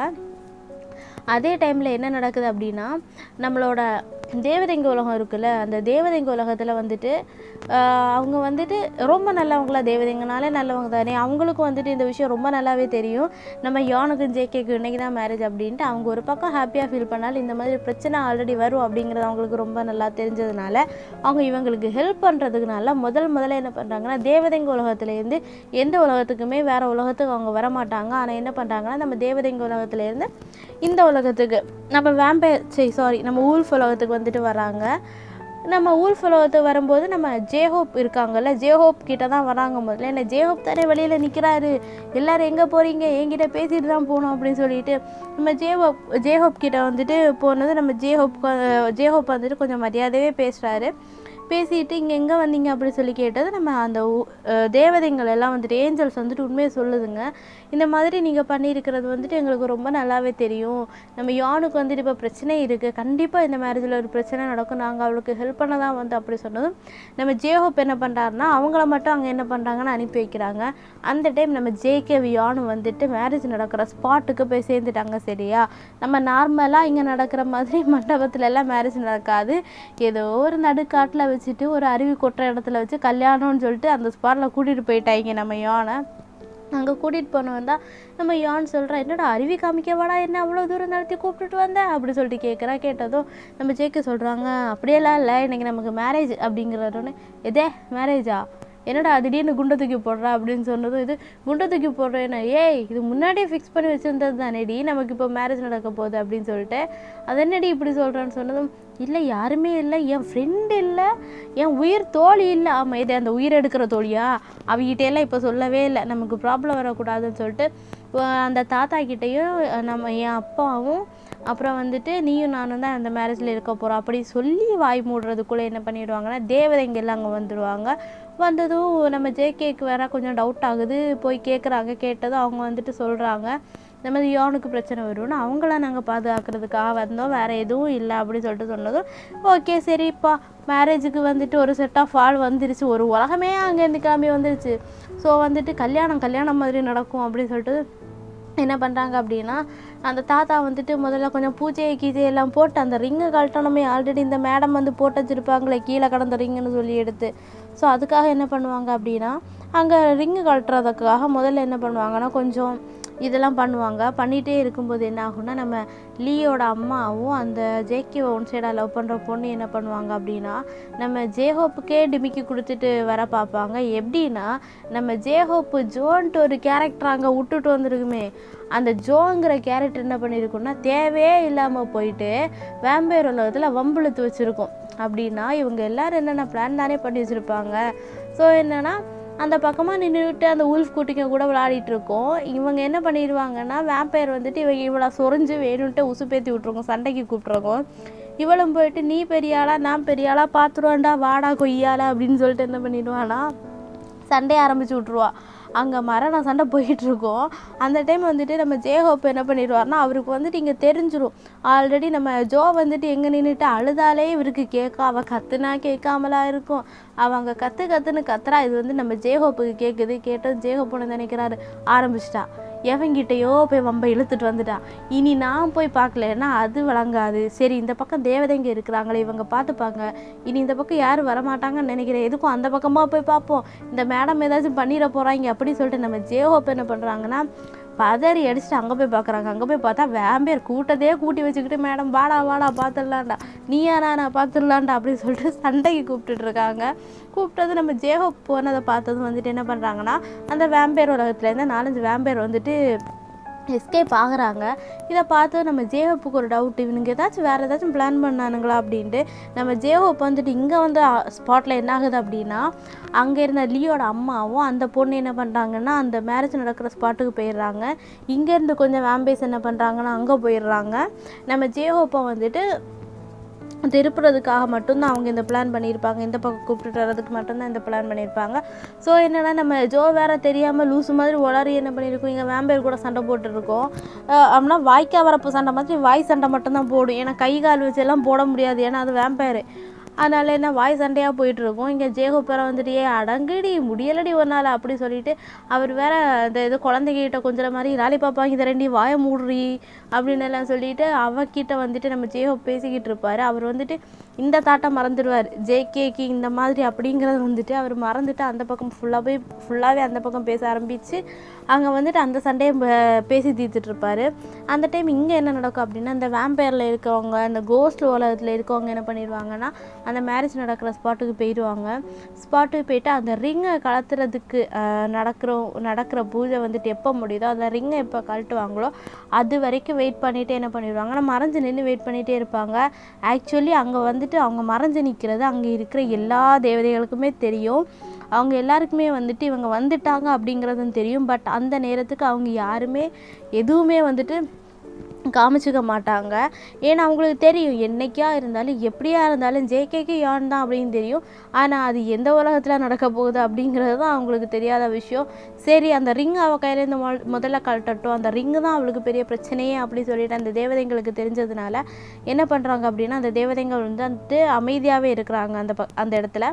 அதே டைமில் என்ன நடக்குது அப்படின்னா நம்மளோட தேவதைங்க உலகம் இருக்குல்ல அந்த தேவதைங்க உலகத்தில் வந்துட்டு ஆஹ் அவங்க வந்துட்டு ரொம்ப நல்லவங்களா தேவதைங்கனாலே நல்லவங்க தானே அவங்களுக்கும் வந்துட்டு இந்த விஷயம் ரொம்ப நல்லாவே தெரியும் நம்ம யானுக்கும் ஜேகேக்கு இன்னைக்கு தான் மேரேஜ் அப்படின்ட்டு அவங்க ஒரு பக்கம் ஹாப்பியாக ஃபீல் பண்ணாலும் இந்த மாதிரி பிரச்சனை ஆல்ரெடி வரும் அப்படிங்கிறது அவங்களுக்கு ரொம்ப நல்லா தெரிஞ்சதுனால அவங்க இவங்களுக்கு ஹெல்ப் பண்ணுறதுக்குனால முதல் முதல்ல என்ன பண்ணுறாங்கன்னா தேவதைங்க உலகத்துலேருந்து எந்த உலகத்துக்குமே வேறு உலகத்துக்கு அவங்க வர மாட்டாங்க ஆனால் என்ன பண்ணுறாங்கன்னா நம்ம தேவதைங்க உலகத்துலேருந்து இந்த உலகத்துக்கு நம்ம வேம்பயர் சரி சாரி நம்ம ஊல்ஃப் உலகத்துக்கு வந்துட்டு வராங்க நம்ம ஊல்ஃப் உலகத்துக்கு வரும்போது நம்ம ஜேஹோப் இருக்காங்கல்ல ஜேஹோப் கிட்ட தான் வராங்க முதல்ல என்ன ஜேஹோப் தானே வெளியில் நிற்கிறாரு எல்லாரும் எங்கே போகிறீங்க என்கிட்ட பேசிட்டு தான் போகணும் அப்படின்னு சொல்லிட்டு நம்ம ஜேஹோப் ஜேஹோப் கிட்ட வந்துட்டு போனது நம்ம ஜேஹோப் ஜேஹோப் வந்துட்டு கொஞ்சம் மரியாதையே பேசுகிறாரு பேசிட்டு இங்கே எங்கே வந்தீங்க அப்படி சொல்லி கேட்டது நம்ம அந்த ஊ- அஹ் தேவதைங்கள் எல்லாம் வந்துட்டு ஏஞ்சல்ஸ் வந்துட்டு உண்மையை சொல்லுதுங்க இந்த மாதிரி நீங்கள் பண்ணியிருக்கிறது வந்துட்டு எங்களுக்கு ரொம்ப நல்லாவே தெரியும் நம்ம யானுக்கு வந்துட்டு இப்போ பிரச்சனை இருக்குது கண்டிப்பாக இந்த மேரேஜில் ஒரு பிரச்சனை நடக்கும் நாங்கள் அவளுக்கு ஹெல்ப் பண்ண தான் வந்து அப்படி சொன்னதும் நம்ம ஜேஹோப் என்ன பண்ணுறாருன்னா அவங்கள மட்டும் அங்கே என்ன பண்ணுறாங்கன்னு அனுப்பி வைக்கிறாங்க அந்த டைம் நம்ம ஜேகே யானு வந்துட்டு மேரேஜ் நடக்கிற ஸ்பாட்டுக்கு போய் சேர்ந்துட்டாங்க சரியா நம்ம நார்மலாக இங்கே நடக்கிற மாதிரி மண்டபத்துல எல்லாம் மேரேஜ் நடக்காது ஏதோ ஒரு நடுக்காட்டில் வச்சுட்டு ஒரு அருவி கொட்டுற இடத்துல வச்சு கல்யாணம்னு சொல்லிட்டு அந்த ஸ்பாட்டில் கூட்டிகிட்டு போயிட்டாங்க நம்ம யானை அங்கே கூட்டிகிட்டு போனவன் தான் நம்ம யான் சொல்கிறா என்னடா அருவி காமிக்கவாடா என்ன அவ்வளோ தூரம் நடத்தி கூப்பிட்டுட்டு வந்தேன் அப்படி சொல்லிட்டு கேட்குறா கேட்டதும் நம்ம ஜேக்கு சொல்கிறாங்க அப்படியெல்லாம் இல்லை இன்னைக்கு நமக்கு மேரேஜ் அப்படிங்கிறோன்னே எதே மேரேஜா என்னடா திடீர்னு குண்டை தூக்கி போடுறா அப்படின்னு சொன்னதும் இது குண்டை தூக்கி போடுறேன்னு ஏய் இது முன்னாடியே ஃபிக்ஸ் பண்ணி வச்சிருந்தது தானேடி நமக்கு இப்போ மேரேஜ் நடக்க போகுது அப்படின்னு சொல்லிட்டு அது என்னடி இப்படி சொல்கிறேன்னு சொன்னதும் இல்லை யாருமே இல்லை என் ஃப்ரெண்டு இல்லை என் உயிர் தோழி இல்லை ஆமாம் இது அந்த உயிர் எடுக்கிற தோழியா அவகிட்டெல்லாம் இப்போ சொல்லவே இல்லை நமக்கு ப்ராப்ளம் வரக்கூடாதுன்னு சொல்லிட்டு அஹ் அந்த தாத்தா கிட்டேயும் நம்ம என் அப்பாவும் அப்புறம் வந்துட்டு நீயும் நானும் தான் அந்த மேரேஜில் இருக்க போகிறோம் அப்படி சொல்லி வாய் மூடுறதுக்குள்ளே என்ன பண்ணிடுவாங்கன்னா தேவதைங்க எல்லாம் அங்கே வந்துடுவாங்க வந்ததும் நம்ம ஜேகேக்கு வேற கொஞ்சம் டவுட் ஆகுது போய் கேட்குறாங்க கேட்டதும் அவங்க வந்துட்டு சொல்கிறாங்க இந்த மாதிரி யோனுக்கு பிரச்சனை வரும்னு அவங்கள நாங்கள் பாதுகாக்கிறதுக்காக வந்தோம் வேறு எதுவும் இல்லை அப்படின்னு சொல்லிட்டு சொன்னதும் ஓகே சரிப்பா மேரேஜுக்கு வந்துட்டு ஒரு செட் ஆஃப் ஆள் வந்துருச்சு ஒரு உலகமே அங்கேருந்து கிளம்பி வந்துருச்சு ஸோ வந்துட்டு கல்யாணம் கல்யாணம் மாதிரி நடக்கும் அப்படின்னு சொல்லிட்டு என்ன பண்ணுறாங்க அப்படின்னா அந்த தாத்தா வந்துட்டு முதல்ல கொஞ்சம் பூஜை கீஜை எல்லாம் போட்டு அந்த ரிங்கை கழட்டணுமே ஆல்ரெடி இந்த மேடம் வந்து போட்டு வச்சுருப்பாங்களே கீழே கடந்த ரிங்குன்னு சொல்லி எடுத்து ஸோ அதுக்காக என்ன பண்ணுவாங்க அப்படின்னா அங்கே ரிங்கு கழட்டுறதுக்காக முதல்ல என்ன பண்ணுவாங்கன்னா கொஞ்சம் இதெல்லாம் பண்ணுவாங்க பண்ணிகிட்டே இருக்கும்போது என்ன ஆகும்னா நம்ம லீயோட அம்மாவும் அந்த ஜேகே ஒன் சைடாக லவ் பண்ணுற பொண்ணு என்ன பண்ணுவாங்க அப்படின்னா நம்ம ஜேஹோப்புக்கே டிமிக்கி கொடுத்துட்டு வர பார்ப்பாங்க எப்படின்னா நம்ம ஜேஹோப்பு ஜோன்ட்டு ஒரு கேரக்டர் அங்கே விட்டுட்டு வந்திருக்குமே அந்த ஜோங்கிற கேரக்டர் என்ன பண்ணியிருக்குன்னா தேவையே இல்லாமல் போயிட்டு வேம்பேர் உலகத்தில் வம்பிழுத்து வச்சுருக்கோம் அப்படின்னா இவங்க எல்லாரும் என்னென்ன பிளான் தானே பண்ணி வச்சுருப்பாங்க ஸோ என்னென்னா அந்த பக்கமாக நின்றுட்டு அந்த உல்ஃப் குட்டிங்க கூட விளையாடிட்டு இருக்கோம் இவங்க என்ன பண்ணிடுவாங்கன்னா வேம்பயர் வந்துட்டு இவங்க இவளை சொரிஞ்சு வேணும்ட்டு உசுப்பேத்தி விட்ருக்கோம் சண்டைக்கு கூப்பிட்ருக்கோம் இவளும் போயிட்டு நீ பெரிய ஆளா நான் பெரிய ஆளா பார்த்துருவான்டா வாடா கொய்யால அப்படின்னு சொல்லிட்டு என்ன பண்ணிடுவானா சண்டையை ஆரம்பிச்சு விட்ருவா அங்கே மரண சண்டை போயிட்டு இருக்கோம் அந்த டைம் வந்துட்டு நம்ம ஜேஹோப் என்ன பண்ணிடுவார்னா அவருக்கு வந்துட்டு இங்கே தெரிஞ்சிரும் ஆல்ரெடி நம்ம ஜோ வந்துட்டு எங்கே நின்றுட்டு அழுதாலே இவருக்கு கேட்கும் அவள் கத்துனா கேட்காமலா இருக்கும் அவள் அங்கே கத்து கத்துன்னு கத்துறா இது வந்து நம்ம ஜேஹோப்புக்கு கேட்குது கேட்டது ஜேஹோப் ஒன்று நினைக்கிறாரு ஆரம்பிச்சிட்டா எவங்கிட்டயோ போய் வம்ப இழுத்துட்டு வந்துட்டா இனி நான் போய் பார்க்கலன்னா அது வழங்காது சரி இந்த பக்கம் தேவதைங்க இருக்கிறாங்களே இவங்க பார்த்துப்பாங்க இனி இந்த பக்கம் யாரும் வரமாட்டாங்கன்னு நினைக்கிறேன் எதுக்கும் அந்த பக்கமாக போய் பார்ப்போம் இந்த மேடம் ஏதாச்சும் பண்ணிட போகிறாங்க அப்படி சொல்லிட்டு நம்ம ஜேஹோப் என்ன பண்ணுறாங்கன்னா பதறி அடிச்சுட்டு அங்கே போய் பார்க்குறாங்க அங்கே போய் பார்த்தா வேம்பேர் கூட்டத்தையே கூட்டி வச்சுக்கிட்டு மேடம் வாடா வாடா பார்த்துடலான்டா நீயா நான் பார்த்துடலான்டா அப்படின்னு சொல்லிட்டு சண்டைக்கு கூப்பிட்டுட்டு இருக்காங்க கூப்பிட்டது நம்ம ஜேஹோப் போனதை பார்த்ததும் வந்துட்டு என்ன பண்ணுறாங்கன்னா அந்த வேம்பேர் உலகத்துலேருந்து நாலஞ்சு வேம்பேர் வந்துட்டு எஸ்கேப் ஆகுறாங்க இதை பார்த்து நம்ம ஜேஹோப்புக்கு ஒரு டவுட் இவனுங்க ஏதாச்சும் வேறு ஏதாச்சும் பிளான் பண்ணானுங்களா அப்படின்ட்டு நம்ம ஜேஹோப் வந்துட்டு இங்கே வந்து ஸ்பாட்டில் என்ன ஆகுது அப்படின்னா அங்கே இருந்த லியோட அம்மாவும் அந்த பொண்ணு என்ன பண்ணுறாங்கன்னா அந்த மேரேஜ் நடக்கிற ஸ்பாட்டுக்கு போயிடுறாங்க இங்கேருந்து கொஞ்சம் வேம்பேஸ் என்ன பண்ணுறாங்கன்னா அங்கே போயிடுறாங்க நம்ம ஜேஹோப்பை வந்துட்டு திருப்புறதுக்காக மட்டும்தான் அவங்க இந்த பிளான் பண்ணியிருப்பாங்க இந்த பக்கம் கூப்பிட்டுட்டு வர்றதுக்கு மட்டும்தான் இந்த பிளான் பண்ணியிருப்பாங்க ஸோ என்னென்னா நம்ம ஜோ வேற தெரியாமல் லூசு மாதிரி உளறி என்ன பண்ணியிருக்கோம் இங்கே வேம்பேர் கூட சண்டை போட்டுருக்கோம் அப்படின்னா வாய்க்கா வரப்பு சண்டை மாதிரி வாய் சண்டை மட்டும்தான் போடும் ஏன்னா கை கால் வச்சு எல்லாம் போட முடியாது ஏன்னா அது வேம்பேர் அதனால என்ன வாய் சண்டையாக போயிட்டு இருக்கும் இங்கே ஜேகோ பேரை வந்துட்டு ஏ அடங்குடி முடியலடி ஒரு நாள் அப்படி சொல்லிட்டு அவர் வேற இந்த இது குழந்தைகிட்ட கொஞ்சம் மாதிரி லாலி பாப்பா இதை ரெண்டி வாயை மூடுறி அப்படின்னு எல்லாம் சொல்லிட்டு அவகிட்ட வந்துட்டு நம்ம ஜேஹோ பேசிக்கிட்டு இருப்பாரு அவர் வந்துட்டு இந்த தாட்டை மறந்துடுவார் ஜேகேக்கு இந்த மாதிரி அப்படிங்கிறது வந்துட்டு அவர் மறந்துட்டு அந்த பக்கம் ஃபுல்லாக போய் ஃபுல்லாகவே அந்த பக்கம் பேச ஆரம்பித்து அங்கே வந்துட்டு அந்த சண்டையை ப- பேசி தீர்த்துட்டு இருப்பாரு அந்த டைம் இங்கே என்ன நடக்கும் அப்படின்னா இந்த வேம்பயரில் இருக்கவங்க இந்த கோஸ்ட் உலகத்தில் இருக்கவங்க என்ன பண்ணிடுவாங்கன்னா அந்த மேரேஜ் நடக்கிற ஸ்பாட்டுக்கு போயிடுவாங்க ஸ்பாட்டுக்கு போயிட்டு அந்த ரிங்கை கலத்துறதுக்கு அஹ், நடக்கிற நடக்கிற பூஜை வந்துட்டு எப்போ முடியுதோ அந்த ரிங்கை எப்போ கழட்டுவாங்களோ அது வரைக்கும் வெயிட் பண்ணிட்டு என்ன பண்ணிடுவாங்கன்னா மறைஞ்சு நின்று வெயிட் பண்ணிகிட்டே இருப்பாங்க ஆக்சுவலி அங்கே வந்துட்டு அவங்க மறைஞ்சு நிற்கிறது அங்கே இருக்கிற எல்லா தேவதைகளுக்குமே தெரியும் அவங்க எல்லாருக்குமே வந்துட்டு இவங்க வந்துட்டாங்க அப்படிங்கிறதும் தெரியும் பட் அந்த நேரத்துக்கு அவங்க யாருமே எதுவுமே வந்துட்டு காமிச்சிக்க மாட்டாங்க ஏன்னா அவங்களுக்கு தெரியும் என்னைக்கா இருந்தாலும் எப்படியா இருந்தாலும் ஜேகேக்கு யான் தான் அப்படின்னு தெரியும் ஆனால் அது எந்த உலகத்தில் நடக்க போகுது அப்படிங்கிறது தான் அவங்களுக்கு தெரியாத விஷயம் சரி அந்த ரிங் அவள் கையிலேருந்து மொ முதல்ல கழட்டட்டும் அந்த ரிங்கு தான் அவளுக்கு பெரிய பிரச்சனையே அப்படி சொல்லிட்டு அந்த தேவதைங்களுக்கு தெரிஞ்சதுனால என்ன பண்ணுறாங்க அப்படின்னா அந்த தேவதைகள் வந்து வந்துட்டு அமைதியாகவே இருக்கிறாங்க அந்த ப அந்த இடத்துல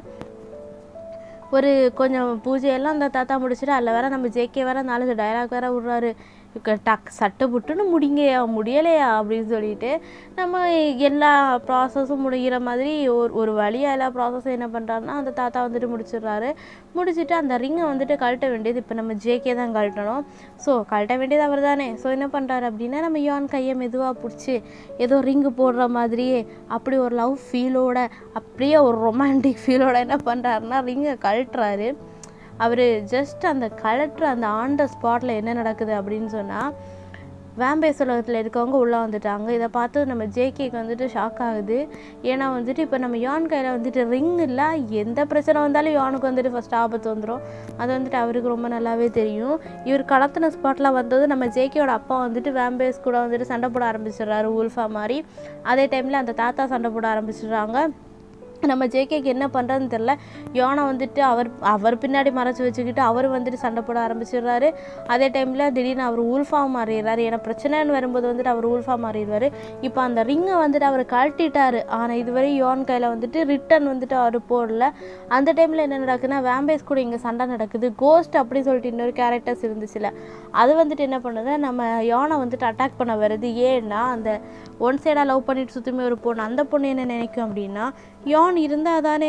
ஒரு கொஞ்சம் பூஜையெல்லாம் அந்த தாத்தா முடிச்சுட்டு அதில் வேற நம்ம ஜேகே வேற நாலு டயலாக் வேற விட்றாரு க- டக் சட்டை புட்டுன்னு முடிங்கயா முடியலையா அப்படின்னு சொல்லிட்டு நம்ம எல்லா ப்ராசஸும் முடிகிற மாதிரி ஒரு ஒரு வழியாக எல்லா ப்ராசஸும் என்ன பண்ணுறாருன்னா அந்த தாத்தா வந்துட்டு முடிச்சிடுறாரு முடிச்சுட்டு அந்த ரிங்கை வந்துட்டு கழட்ட வேண்டியது இப்போ நம்ம ஜேகே தான் கழட்டணும் ஸோ கழட்ட வேண்டியது அவர் தானே ஸோ என்ன பண்ணுறாரு அப்படின்னா நம்ம யான் கையை மெதுவாக பிடிச்சி ஏதோ ரிங்கு போடுற மாதிரியே அப்படி ஒரு லவ் ஃபீலோட அப்படியே ஒரு ரொமான்டிக் ஃபீலோட என்ன பண்ணுறாருன்னா ரிங்கை கழட்டுறாரு அவர் ஜஸ்ட் அந்த கலெக்டர் அந்த ஆன் த ஸ்பாட்டில் என்ன நடக்குது அப்படின்னு சொன்னால் வேம்பேஸ் உலகத்தில் இருக்கவங்க உள்ளே வந்துட்டாங்க இதை பார்த்து நம்ம ஜேகேக்கு வந்துட்டு ஷாக் ஆகுது ஏன்னா வந்துட்டு இப்போ நம்ம யான் கையில் வந்துட்டு ரிங் இல்லை எந்த பிரச்சனை வந்தாலும் யானுக்கு வந்துட்டு ஃபஸ்ட் ஆபத்து வந்துடும் அது வந்துட்டு அவருக்கு ரொம்ப நல்லாவே தெரியும் இவர் கடத்தின ஸ்பாட்டில் வந்தது நம்ம ஜேகேயோட அப்பா வந்துட்டு வேம்பேஸ் கூட வந்துட்டு சண்டை போட ஆரம்பிச்சிடுறாரு உல்ஃபா மாதிரி அதே டைமில் அந்த தாத்தா சண்டை போட ஆரம்பிச்சிடுறாங்க நம்ம ஜேகேக்கு என்ன பண்ணுறதுன்னு தெரில யோனா வந்துட்டு அவர் அவர் பின்னாடி மறைச்சி வச்சுக்கிட்டு அவர் வந்துட்டு சண்டை போட ஆரம்பிச்சிடுறாரு அதே டைமில் திடீர்னு அவர் ஊல்ஃபாக மாறிடுறாரு ஏன்னா பிரச்சனைன்னு வரும்போது வந்துட்டு அவர் ஊல்ஃபாக மாறிடுவார் இப்போ அந்த ரிங்கை வந்துட்டு அவர் கழட்டிட்டாரு ஆனால் இதுவரை யோன் கையில் வந்துட்டு ரிட்டன் வந்துட்டு அவர் போடல அந்த டைமில் என்ன நடக்குதுன்னா வேம்பேஸ் கூட இங்கே சண்டை நடக்குது கோஸ்ட் அப்படி சொல்லிட்டு இன்னொரு கேரக்டர்ஸ் இருந்துச்சுல அது வந்துட்டு என்ன பண்ணுது நம்ம யோனை வந்துட்டு அட்டாக் பண்ண வருது ஏன்னா அந்த ஒன் சைடாக லவ் பண்ணிட்டு சுற்றுமே ஒரு பொண்ணு அந்த பொண்ணு என்ன நினைக்கும் அப்படின்னா யான் இருந்தால் தானே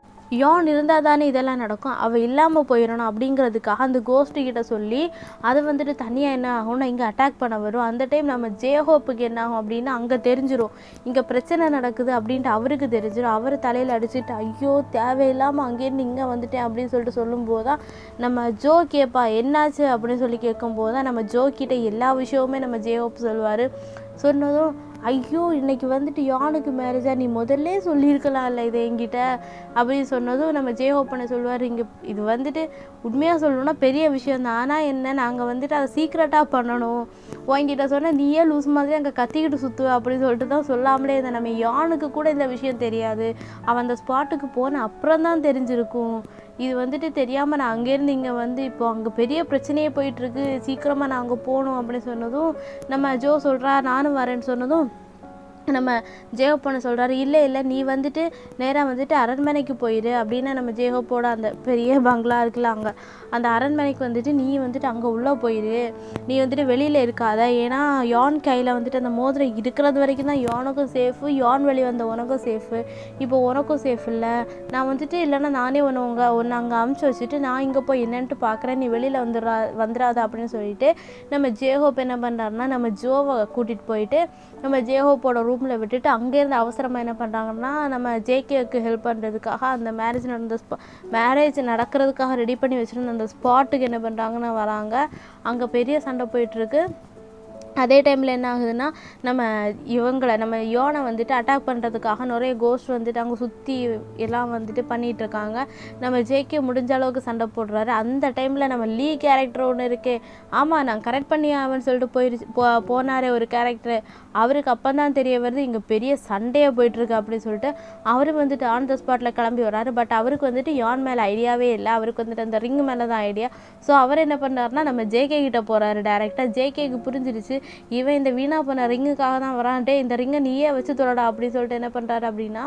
யான் இருந்தால் தானே இதெல்லாம் நடக்கும் அவள் இல்லாமல் போயிடணும் அப்படிங்கிறதுக்காக அந்த கோஸ்ட்டு கிட்ட சொல்லி அதை வந்துட்டு தனியாக என்ன ஆகும்னா இங்கே அட்டாக் பண்ண வரும் அந்த டைம் நம்ம ஜேஹோப்புக்கு என்ன ஆகும் அப்படின்னா அங்கே தெரிஞ்சிரும் இங்கே பிரச்சனை நடக்குது அப்படின்ட்டு அவருக்கு தெரிஞ்சிடும் அவர் தலையில் அடிச்சுட்டு ஐயோ தேவையில்லாமல் அங்கேருந்து இங்கே வந்துட்டேன் அப்படின்னு சொல்லிட்டு சொல்லும்போது தான் நம்ம ஜோ கேட்பா என்னாச்சு அப்படின்னு சொல்லி கேட்கும்போது தான் நம்ம ஜோ கிட்ட எல்லா விஷயமுமே நம்ம ஜேஹோப் சொல்லுவார் சொன்னதும் ஐயோ இன்னைக்கு வந்துட்டு யானுக்கு மேரேஜா நீ முதல்ல சொல்லியிருக்கலாம்ல இதை என்கிட்ட அப்படின்னு சொன்னதும் நம்ம ஜெயஹோப்பனை சொல்லுவார் இங்கே இது வந்துட்டு உண்மையாக சொல்லணும்னா பெரிய விஷயம் தான் ஆனால் என்ன நாங்கள் வந்துட்டு அதை சீக்ரெட்டாக பண்ணணும் உன்கிட்ட சொன்னால் நீயே லூஸ் மாதிரி அங்கே கத்திக்கிட்டு சுற்றுவ அப்படின்னு சொல்லிட்டு தான் சொல்லாமலே இருந்தேன் நம்ம யானுக்கு கூட இந்த விஷயம் தெரியாது அவன் அந்த ஸ்பாட்டுக்கு போன அப்புறம் தான் தெரிஞ்சிருக்கும் இது வந்துட்டு தெரியாமல் நான் அங்கேருந்து இங்கே வந்து இப்போ அங்கே பெரிய பிரச்சனையே போயிட்டுருக்கு சீக்கிரமாக நான் அங்கே போகணும் அப்படின்னு சொன்னதும் நம்ம ஜோ சொல்கிறா நானும் வரேன்னு சொன்னதும் நம்ம ஜெயஹோப்பனை சொல்கிறாரு இல்லை இல்லை நீ வந்துட்டு நேராக வந்துட்டு அரண்மனைக்கு போயிடு அப்படின்னு நம்ம ஜெயஹோப்போட அந்த பெரிய பங்களா இருக்குல்ல அங்கே அந்த அரண்மனைக்கு வந்துட்டு நீ வந்துட்டு அங்கே உள்ளே போயிடு நீ வந்துட்டு வெளியில் இருக்காத ஏன்னா யான் கையில் வந்துட்டு அந்த மோதிரம் இருக்கிறது வரைக்கும் தான் யானுக்கும் சேஃபு யான் வெளியே வந்த உனக்கும் சேஃபு இப்போ உனக்கும் சேஃப் இல்லை நான் வந்துட்டு இல்லைன்னா நானே ஒன்று உங்க ஒன்று அங்கே அமுச்சு வச்சுட்டு நான் இங்கே போய் என்னன்ட்டு பார்க்குறேன் நீ வெளியில் வந்துடுறா வந்துடாத அப்படின்னு சொல்லிட்டு நம்ம ஜேஹோப் என்ன பண்ணுறாருன்னா நம்ம ஜோவை கூட்டிகிட்டு போயிட்டு நம்ம ஜேஹோப்போட ரூமில் விட்டுட்டு அங்கேருந்து அவசரமாக என்ன பண்ணுறாங்கன்னா நம்ம ஜேகேக்கு ஹெல்ப் பண்ணுறதுக்காக அந்த மேரேஜ் நடந்த ஸ்பா மேரேஜ் நடக்கிறதுக்காக ரெடி பண்ணி வச்சுருந்த அந்த ஸ்பாட்டுக்கு என்ன பண்ணுறாங்கன்னு வராங்க அங்கே பெரிய சண்டை போயிட்டுருக்கு அதே டைமில் என்ன ஆகுதுன்னா நம்ம இவங்களை நம்ம யோனை வந்துட்டு அட்டாக் பண்ணுறதுக்காக நிறைய கோஸ்ட் வந்துட்டு அங்கே சுற்றி எல்லாம் வந்துட்டு பண்ணிட்டு இருக்காங்க நம்ம ஜேகே முடிஞ்ச அளவுக்கு சண்டை போடுறாரு அந்த டைமில் நம்ம லீ கேரக்டர் ஒன்று இருக்கே ஆமாம் நான் கரெக்ட் பண்ணி ஆவேன்னு சொல்லிட்டு போயிடுச்சு போ போனாரே ஒரு கேரக்டர் அவருக்கு அப்போ தான் தெரிய வருது இங்கே பெரிய சண்டையாக போயிட்டுருக்கு அப்படின்னு சொல்லிட்டு அவர் வந்துட்டு ஆன் த ஸ்பாட்டில் கிளம்பி வராரு பட் அவருக்கு வந்துட்டு யான் மேலே ஐடியாவே இல்லை அவருக்கு வந்துட்டு அந்த ரிங் மேலே தான் ஐடியா ஸோ அவர் என்ன பண்ணாருன்னா நம்ம ஜேகே கிட்ட போகிறாரு டேரெக்டாக ஜேகேக்கு புரிஞ்சிருச்சு இவன் இந்த வீணா பண்ண ரிங்குக்காக தான் வரான்ட்டே இந்த ரிங்கை நீயே வச்சு தொலைடா அப்படின்னு சொல்லிட்டு என்ன பண்ணுறாரு அப்படின்னா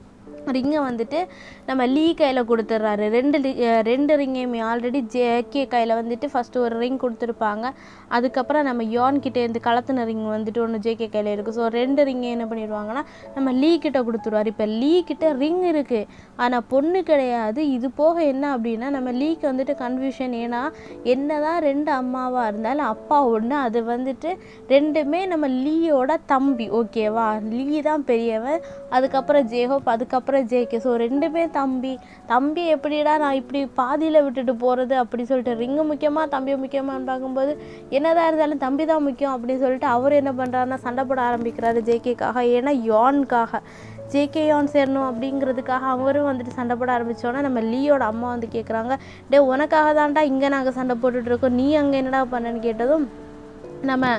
ரிங்கை வந்துட்டு நம்ம லீ கையில் கொடுத்துட்றாரு ரெண்டு லி- அஹ் ரெண்டு ரிங்கையுமே ஆல்ரெடி ஜேகே கையில் வந்துட்டு ஃபஸ்ட்டு ஒரு ரிங் கொடுத்துருப்பாங்க அதுக்கப்புறம் நம்ம யோன் கிட்டே இருந்து கலத்தின ரிங் வந்துட்டு ஒன்று ஜேகே கையில் இருக்குது ஸோ ரெண்டு ரிங்கை என்ன பண்ணிடுவாங்கன்னா நம்ம லீ கிட்ட கொடுத்துருவாரு இப்போ லீ கிட்ட ரிங் இருக்குது ஆனால் பொண்ணு கிடையாது இது போக என்ன அப்படின்னா நம்ம லீக்கு வந்துட்டு கன்ஃபியூஷன் ஏன்னா என்னதான் ரெண்டு அம்மாவாக இருந்தாலும் அப்பா ஒன்று அது வந்துட்டு ரெண்டுமே நம்ம லீயோட தம்பி ஓகேவா லீ தான் பெரியவன் அதுக்கப்புறம் ஜேஹோப் அதுக்கப்புறம் ஜேகே ஸோ ரெண்டுமே தம்பி தம்பி எப்படிடா நான் இப்படி பாதியில் விட்டுட்டு போகிறது அப்படி சொல்லிட்டு ரிங்கு முக்கியமாக தம்பி முக்கியமான்னு பார்க்கும்போது என்னதான் இருந்தாலும் தம்பி தான் முக்கியம் அப்படின்னு சொல்லிட்டு அவர் என்ன பண்ணுறாருன்னா சண்டை போட ஆரம்பிக்கிறாரு ஜேகேக்காக ஏன்னா யானுக்காக ஜேகே யான் சேரணும் அப்படிங்கிறதுக்காக அவரும் வந்துட்டு சண்டை போட ஆரம்பித்தோன்னா நம்ம லீயோட அம்மா வந்து கேட்குறாங்க டே உனக்காக தான்டா இங்கே நாங்கள் சண்டை போட்டுட்டு இருக்கோம் நீ அங்கே என்னடா பண்ணேன்னு கேட்டதும் நம்ம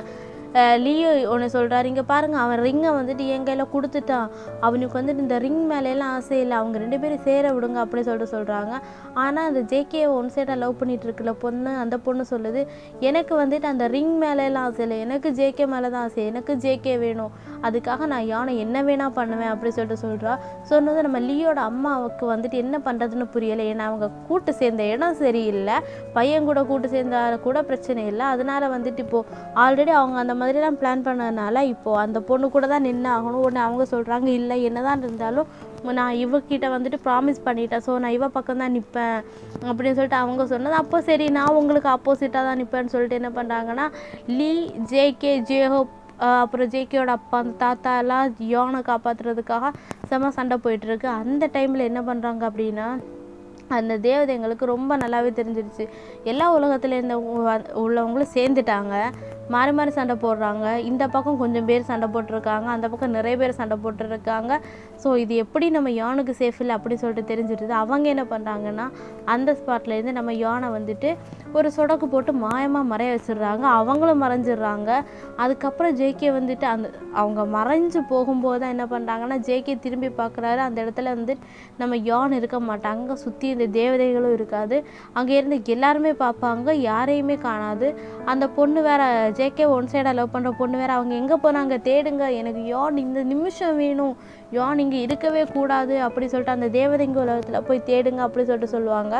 அஹ் லியோ ஒன்று சொல்கிறாரு இங்கே பாருங்க அவன் ரிங்கை வந்துட்டு என் கையில் கொடுத்துட்டான் அவனுக்கு வந்துட்டு இந்த ரிங் மேலேலாம் ஆசை இல்லை அவங்க ரெண்டு பேரும் சேர விடுங்க அப்படி சொல்லிட்டு சொல்கிறாங்க ஆனால் அந்த ஜேகே ஒன் சைடாக லவ் பண்ணிட்டு இருக்குல்ல பொண்ணு அந்த பொண்ணு சொல்லுது எனக்கு வந்துட்டு அந்த ரிங் மேலேலாம் ஆசை இல்லை எனக்கு ஜேகே மேலே தான் ஆசை எனக்கு ஜேகே வேணும் அதுக்காக நான் யானை என்ன வேணா பண்ணுவேன் அப்படி சொல்லிட்டு சொல்கிறா சொன்னது நம்ம லியோட அம்மாவுக்கு வந்துட்டு என்ன பண்ணுறதுன்னு புரியலை ஏன்னா அவங்க கூட்டு சேர்ந்த இடம் சரியில்லை பையன் கூட கூட்டு சேர்ந்தா கூட பிரச்சனை இல்லை அதனால வந்துட்டு இப்போது ஆல்ரெடி அவங்க அந்த மாதிரிலாம் பிளான் பண்ணதுனால இப்போது அந்த பொண்ணு கூட தான் நின்று ஆகணும் உடனே அவங்க சொல்கிறாங்க இல்லை என்னதான் இருந்தாலும் நான் இவகிட்ட வந்துட்டு ப்ராமிஸ் பண்ணிட்டேன் ஸோ நான் இவ பக்கம் தான் நிற்பேன் அப்படின்னு சொல்லிட்டு அவங்க சொன்னது அப்போ சரி நான் உங்களுக்கு ஆப்போசிட்டாக தான் நிற்பேன்னு சொல்லிட்டு என்ன பண்ணுறாங்கன்னா லீ ஜேகே ஜேஹோப் ஆஹ் அப்புறம் ஜேகேயோட அப்பா அந்த தாத்தா எல்லாம் யோனை காப்பாற்றுறதுக்காக செம சண்டை போயிட்டுருக்கு அந்த டைமில் என்ன பண்ணுறாங்க அப்படின்னா அந்த தேவதைங்களுக்கு ரொம்ப நல்லாவே தெரிஞ்சிருச்சு எல்லா உலகத்துல இருந்த உ- உள்ளவங்களும் சேர்ந்துட்டாங்க மாறி மாறி சண்டை போடுறாங்க இந்த பக்கம் கொஞ்சம் பேர் சண்டை போட்டிருக்காங்க அந்த பக்கம் நிறைய பேர் சண்டை போட்டிருக்காங்க ஸோ இது எப்படி நம்ம யானுக்கு சேஃப் இல்லை அப்படின்னு சொல்லிட்டு தெரிஞ்சிருது அவங்க என்ன பண்ணுறாங்கன்னா அந்த ஸ்பாட்ல இருந்து நம்ம யானை வந்துட்டு ஒரு சொடக்கு போட்டு மாயமாக மறைய வச்சிடுறாங்க அவங்களும் மறைஞ்சிடுறாங்க அதுக்கப்புறம் ஜேகே வந்துட்டு அந்த அவங்க மறைஞ்சு போகும்போது தான் என்ன பண்ணுறாங்கன்னா ஜேகே திரும்பி பார்க்குறாரு அந்த இடத்துல வந்து நம்ம யான் இருக்க மாட்டாங்க அங்கே சுற்றி இந்த தேவதைகளும் இருக்காது அங்கே இருந்து எல்லாருமே பார்ப்பாங்க யாரையுமே காணாது அந்த பொண்ணு வேற ஜேகே ஒன் சைடாக லவ் பண்ணுற பொண்ணு வேற அவங்க எங்கே போனாங்க தேடுங்க எனக்கு யான் இந்த நிமிஷம் வேணும் யான் இங்கே இருக்கவே கூடாது அப்படி சொல்லிட்டு அந்த தேவதைங்க உலகத்தில் போய் தேடுங்க அப்படி சொல்லிட்டு சொல்லுவாங்க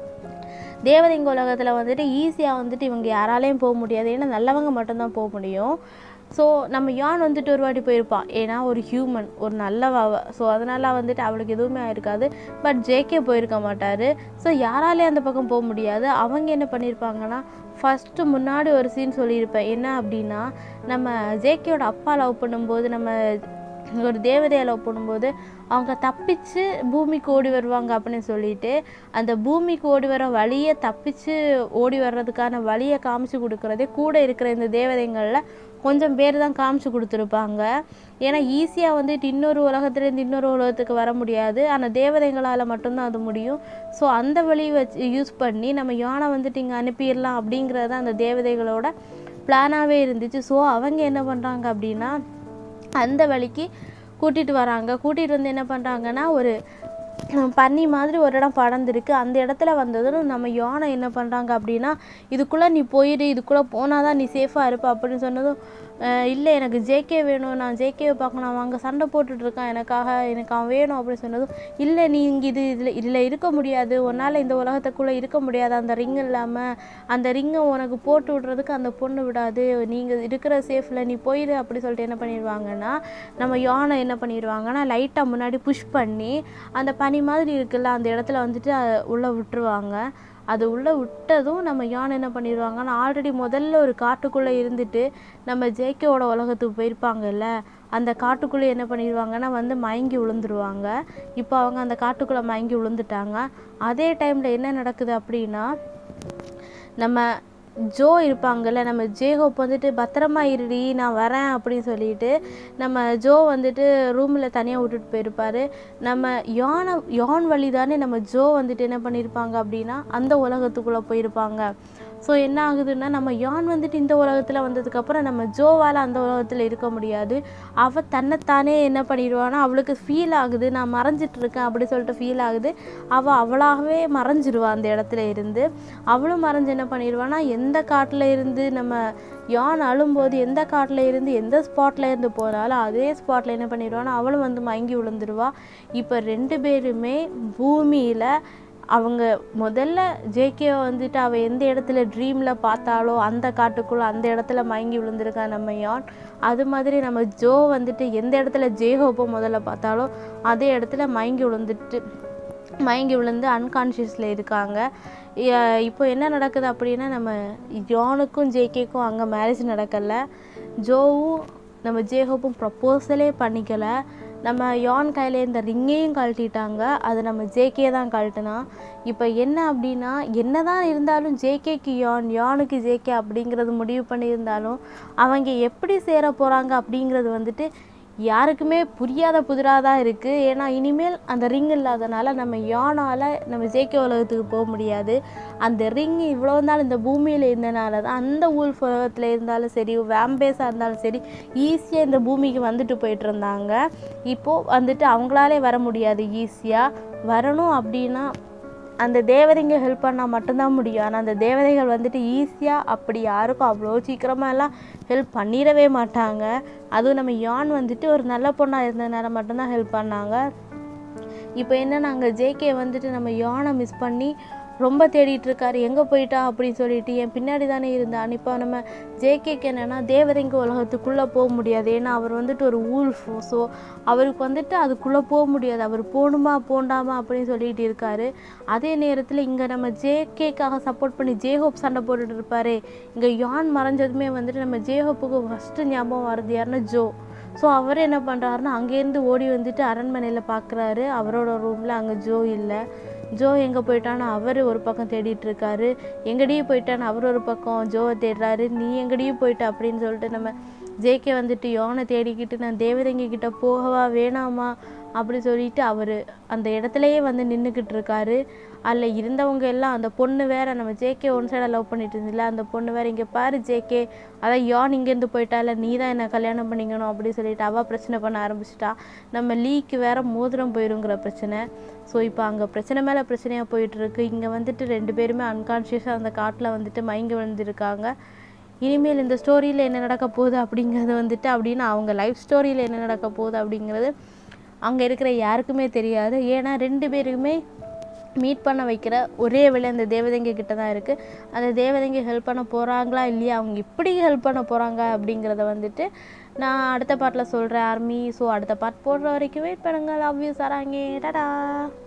தேவதைங்க உலகத்தில் வந்துட்டு ஈஸியாக வந்துட்டு இவங்க யாராலையும் போக முடியாது ஏன்னா நல்லவங்க மட்டும்தான் போக முடியும் ஸோ நம்ம யான் வந்துட்டு ஒரு வாட்டி போயிருப்பான் ஏன்னா ஒரு ஹியூமன் ஒரு நல்லவ ஸோ அதனால் வந்துட்டு அவளுக்கு எதுவுமே ஆயிருக்காது பட் ஜேகே போயிருக்க மாட்டார் ஸோ யாராலையும் அந்த பக்கம் போக முடியாது அவங்க என்ன பண்ணியிருப்பாங்கன்னா ஃபஸ்ட்டு முன்னாடி ஒரு சீன் சொல்லியிருப்பேன் என்ன அப்படின்னா நம்ம ஜேகேயோட அப்பா லவ் பண்ணும்போது நம்ம ஒரு தேவதையை லவ் பண்ணும்போது அவங்க தப்பிச்சு பூமிக்கு ஓடி வருவாங்க அப்படின்னு சொல்லிட்டு அந்த பூமிக்கு ஓடி வர வழியை தப்பிச்சு ஓடி வர்றதுக்கான வழியை காமிச்சு கொடுக்குறதே கூட இருக்கிற இந்த தேவதைங்களில் கொஞ்சம் பேர் தான் காமிச்சு கொடுத்துருப்பாங்க ஏன்னா ஈஸியாக வந்துட்டு இன்னொரு உலகத்துலேருந்து இன்னொரு உலகத்துக்கு வர முடியாது ஆனால் தேவதைகளால் மட்டும்தான் அது முடியும் ஸோ அந்த வழியை வச்சு யூஸ் பண்ணி நம்ம யானை வந்துட்டு இங்கே அனுப்பிடலாம் அப்படிங்கிறது தான் அந்த தேவதைகளோட பிளானாகவே இருந்துச்சு ஸோ அவங்க என்ன பண்ணுறாங்க அப்படின்னா அந்த வழிக்கு கூட்டிகிட்டு வராங்க கூட்டிகிட்டு வந்து என்ன பண்ணுறாங்கன்னா ஒரு அஹ், பன்னி மாதிரி ஒரு இடம் படர்ந்துருக்கு அந்த இடத்துல வந்ததும் நம்ம யானை என்ன பண்ணுறாங்க அப்படின்னா இதுக்குள்ளே நீ போயிடு இதுக்குள்ளே போனால் தான் நீ சேஃபாக இருப்ப அப்படின்னு சொன்னதும் அஹ், இல்லை எனக்கு ஜேகே வேணும் நான் ஜேகேவை பார்க்கணும் அவன் அங்கே சண்டை போட்டுட்டு இருக்கான் எனக்காக எனக்கு அவன் வேணும் அப்படின்னு சொன்னதும் இல்லை நீ இங்கே இது இதில் இதில் இருக்க முடியாது உன்னால் இந்த உலகத்துக்குள்ளே இருக்க முடியாது அந்த ரிங் இல்லாமல் அந்த ரிங்கை உனக்கு போட்டு விடுறதுக்கு அந்த பொண்ணு விடாது நீங்கள் இருக்கிற சேஃபில் நீ போயிடு அப்படி சொல்லிட்டு என்ன பண்ணிடுவாங்கன்னா நம்ம யானை என்ன பண்ணிடுவாங்கன்னா லைட்டாக முன்னாடி புஷ் பண்ணி அந்த பனி மாதிரி இருக்குல்ல அந்த இடத்துல வந்துட்டு அஹ், உள்ளே விட்டுருவாங்க அது உள்ளே விட்டதும் நம்ம யானை என்ன பண்ணிடுவாங்கன்னா ஆல்ரெடி முதல்ல ஒரு காட்டுக்குள்ளே இருந்துட்டு நம்ம ஜேகேவோட உலகத்துக்கு போயிருப்பாங்கல்ல அந்த காட்டுக்குள்ளே என்ன பண்ணிடுவாங்கன்னா வந்து மயங்கி விழுந்துருவாங்க இப்போ அவங்க அந்த காட்டுக்குள்ளே மயங்கி விழுந்துட்டாங்க அதே டைமில் என்ன நடக்குது அப்படின்னா நம்ம ஜோ இருப்பாங்கல்ல நம்ம ஜேஹோப் வந்துட்டு பத்திரமா இருடி நான் வரேன் அப்படின்னு சொல்லிட்டு நம்ம ஜோ வந்துட்டு ரூமில் தனியாக விட்டுட்டு போயிருப்பாரு நம்ம யானை யான் வழி தானே நம்ம ஜோ வந்துட்டு என்ன பண்ணியிருப்பாங்க அப்படின்னா அந்த உலகத்துக்குள்ளே போயிருப்பாங்க ஸோ என்ன ஆகுதுன்னா நம்ம யான் வந்துட்டு இந்த உலகத்தில் வந்ததுக்கப்புறம் நம்ம ஜோவால் அந்த உலகத்தில் இருக்க முடியாது அவள் தன்னைத்தானே என்ன பண்ணிடுவான்னா அவளுக்கு ஃபீல் ஆகுது நான் மறைஞ்சிட்டு இருக்கேன் அப்படி சொல்லிட்டு ஃபீல் ஆகுது அவள் அவளாகவே மறைஞ்சிருவா அந்த இடத்துல இருந்து அவளும் மறைஞ்சு என்ன பண்ணிடுவான்னா எந்த காட்டில் இருந்து நம்ம யான் அழும்போது எந்த காட்டில் இருந்து எந்த ஸ்பாட்டில் இருந்து போனாலும் அதே ஸ்பாட்டில் என்ன பண்ணிடுவான்னா அவளும் வந்து மயங்கி விழுந்துருவா இப்போ ரெண்டு பேருமே பூமியில் அவங்க முதல்ல ஜேகேவை வந்துட்டு அவள் எந்த இடத்துல ட்ரீமில் பார்த்தாலோ அந்த காட்டுக்குள்ளே அந்த இடத்துல மயங்கி விழுந்திருக்கா நம்ம யான் அது மாதிரி நம்ம ஜோ வந்துட்டு எந்த இடத்துல ஜேஹோப்பை முதல்ல பார்த்தாலோ அதே இடத்துல மயங்கி விழுந்துட்டு மயங்கி விழுந்து அன்கான்ஷியஸில் இருக்காங்க இ- இப்போ என்ன நடக்குது அப்படின்னா நம்ம ஜானுக்கும் ஜேகேக்கும் அங்கே மேரேஜ் நடக்கல ஜோவும் நம்ம ஜேஹோப்பும் ப்ரப்போசலே பண்ணிக்கல நம்ம யான் கையில் இந்த ரிங்கையும் கழட்டிட்டாங்க அது நம்ம ஜேகே தான் கழட்டினா இப்போ என்ன அப்படின்னா என்னதான் இருந்தாலும் ஜேகேக்கு யான் யானுக்கு ஜேகே அப்படிங்கிறது முடிவு பண்ணியிருந்தாலும் அவங்க எப்படி சேர போகிறாங்க அப்படிங்கிறது வந்துட்டு யாருக்குமே புரியாத புதிராக தான் இருக்குது ஏன்னா இனிமேல் அந்த ரிங் இல்லாதனால நம்ம யானால் நம்ம ஜேகே உலகத்துக்கு போக முடியாது அந்த ரிங் இவ்வளோ நாள் இந்த பூமியில் இருந்தனால தான் அந்த ஊல்ஃப் உலகத்தில் இருந்தாலும் சரி வேம்பேஸாக இருந்தாலும் சரி ஈஸியாக இந்த பூமிக்கு வந்துட்டு போயிட்டு இருந்தாங்க இப்போது வந்துட்டு அவங்களாலே வர முடியாது ஈஸியாக வரணும் அப்படின்னா அந்த தேவதைங்க ஹெல்ப் பண்ணால் மட்டும்தான் முடியும் ஆனால் அந்த தேவதைகள் வந்துட்டு ஈஸியாக அப்படி யாருக்கும் அவ்வளோ சீக்கிரமாக எல்லாம் ஹெல்ப் பண்ணிடவே மாட்டாங்க அதுவும் நம்ம யான் வந்துட்டு ஒரு நல்ல பொண்ணாக இருந்ததுனால மட்டும்தான் ஹெல்ப் பண்ணாங்க இப்போ என்னன்னா அங்கே ஜேகே வந்துட்டு நம்ம யானை மிஸ் பண்ணி ரொம்ப தேடிட்டு இருக்காரு எங்கே போயிட்டா அப்படின்னு சொல்லிட்டு என் பின்னாடி தானே இருந்தான் இப்போ நம்ம ஜேகேக்கு என்னென்னா தேவதைங்க உலகத்துக்குள்ளே போக முடியாது ஏன்னா அவர் வந்துட்டு ஒரு ஊல்ஃப் ஸோ அவருக்கு வந்துட்டு அதுக்குள்ளே போக முடியாது அவர் போகணுமா போண்டாமா அப்படின்னு சொல்லிட்டு இருக்காரு அதே நேரத்தில் இங்கே நம்ம ஜேகேக்காக சப்போர்ட் பண்ணி ஜேஹோப் சண்டை போட்டுட்டு இருப்பாரு இங்கே யான் மறைஞ்சதுமே வந்துட்டு நம்ம ஜேஹோப்புக்கு ஃபஸ்ட்டு ஞாபகம் வருது யாருன்னா ஜோ ஸோ அவர் என்ன பண்ணுறாருன்னா அங்கேருந்து ஓடி வந்துட்டு அரண்மனையில் பார்க்குறாரு அவரோட ரூமில் அங்கே ஜோ இல்லை ஜோ எங்கே போயிட்டான்னு அவர் ஒரு பக்கம் தேடிட்டு இருக்காரு எங்கடியே போயிட்டான்னு அவர் ஒரு பக்கம் ஜோவை தேடுறாரு நீ எங்கடியே போயிட்ட அப்படின்னு சொல்லிட்டு நம்ம ஜேகே வந்துட்டு யோனை தேடிக்கிட்டு நான் தேவதைங்க கிட்ட போகவா வேணாமா அப்படி சொல்லிட்டு அவர் அந்த இடத்துலையே வந்து நின்றுக்கிட்டு இருக்காரு அதில் இருந்தவங்க எல்லாம் அந்த பொண்ணு வேற நம்ம ஜேகே ஒன் சைடாக லவ் பண்ணிட்டு இருந்தில்ல அந்த பொண்ணு வேற இங்கே பாரு ஜேகே அதான் யான் இங்கேருந்து போயிட்டால நீ தான் என்ன கல்யாணம் பண்ணிக்கணும் அப்படி சொல்லிட்டு அவள் பிரச்சனை பண்ண ஆரம்பிச்சிட்டா நம்ம லீக்கு வேற மோதிரம் போயிருங்கிற பிரச்சனை ஸோ இப்போ அங்கே பிரச்சனை மேலே பிரச்சனையாக போயிட்டு இருக்கு இங்கே வந்துட்டு ரெண்டு பேருமே அன்கான்ஷியஸாக அந்த காட்டில் வந்துட்டு மயங்கி விழுந்திருக்காங்க இனிமேல் இந்த ஸ்டோரியில் என்ன நடக்க போகுது அப்படிங்கிறது வந்துட்டு அப்படின்னு அவங்க லைஃப் ஸ்டோரியில் என்ன நடக்க போகுது அப்படிங்கிறது அங்கே இருக்கிற யாருக்குமே தெரியாது ஏன்னா ரெண்டு பேருக்குமே மீட் பண்ண வைக்கிற ஒரே வேலை அந்த தேவதைங்க கிட்ட தான் இருக்குது அந்த தேவதைங்க ஹெல்ப் பண்ண போகிறாங்களா இல்லையா அவங்க எப்படி ஹெல்ப் பண்ண போகிறாங்க அப்படிங்கிறத வந்துட்டு நான் அடுத்த பாட்டில் சொல்கிறேன் ஆர்மி ஸோ அடுத்த பார்ட் போடுற வரைக்கும் வெயிட் பண்ணுங்க லவ் யூ சராங்கே டடா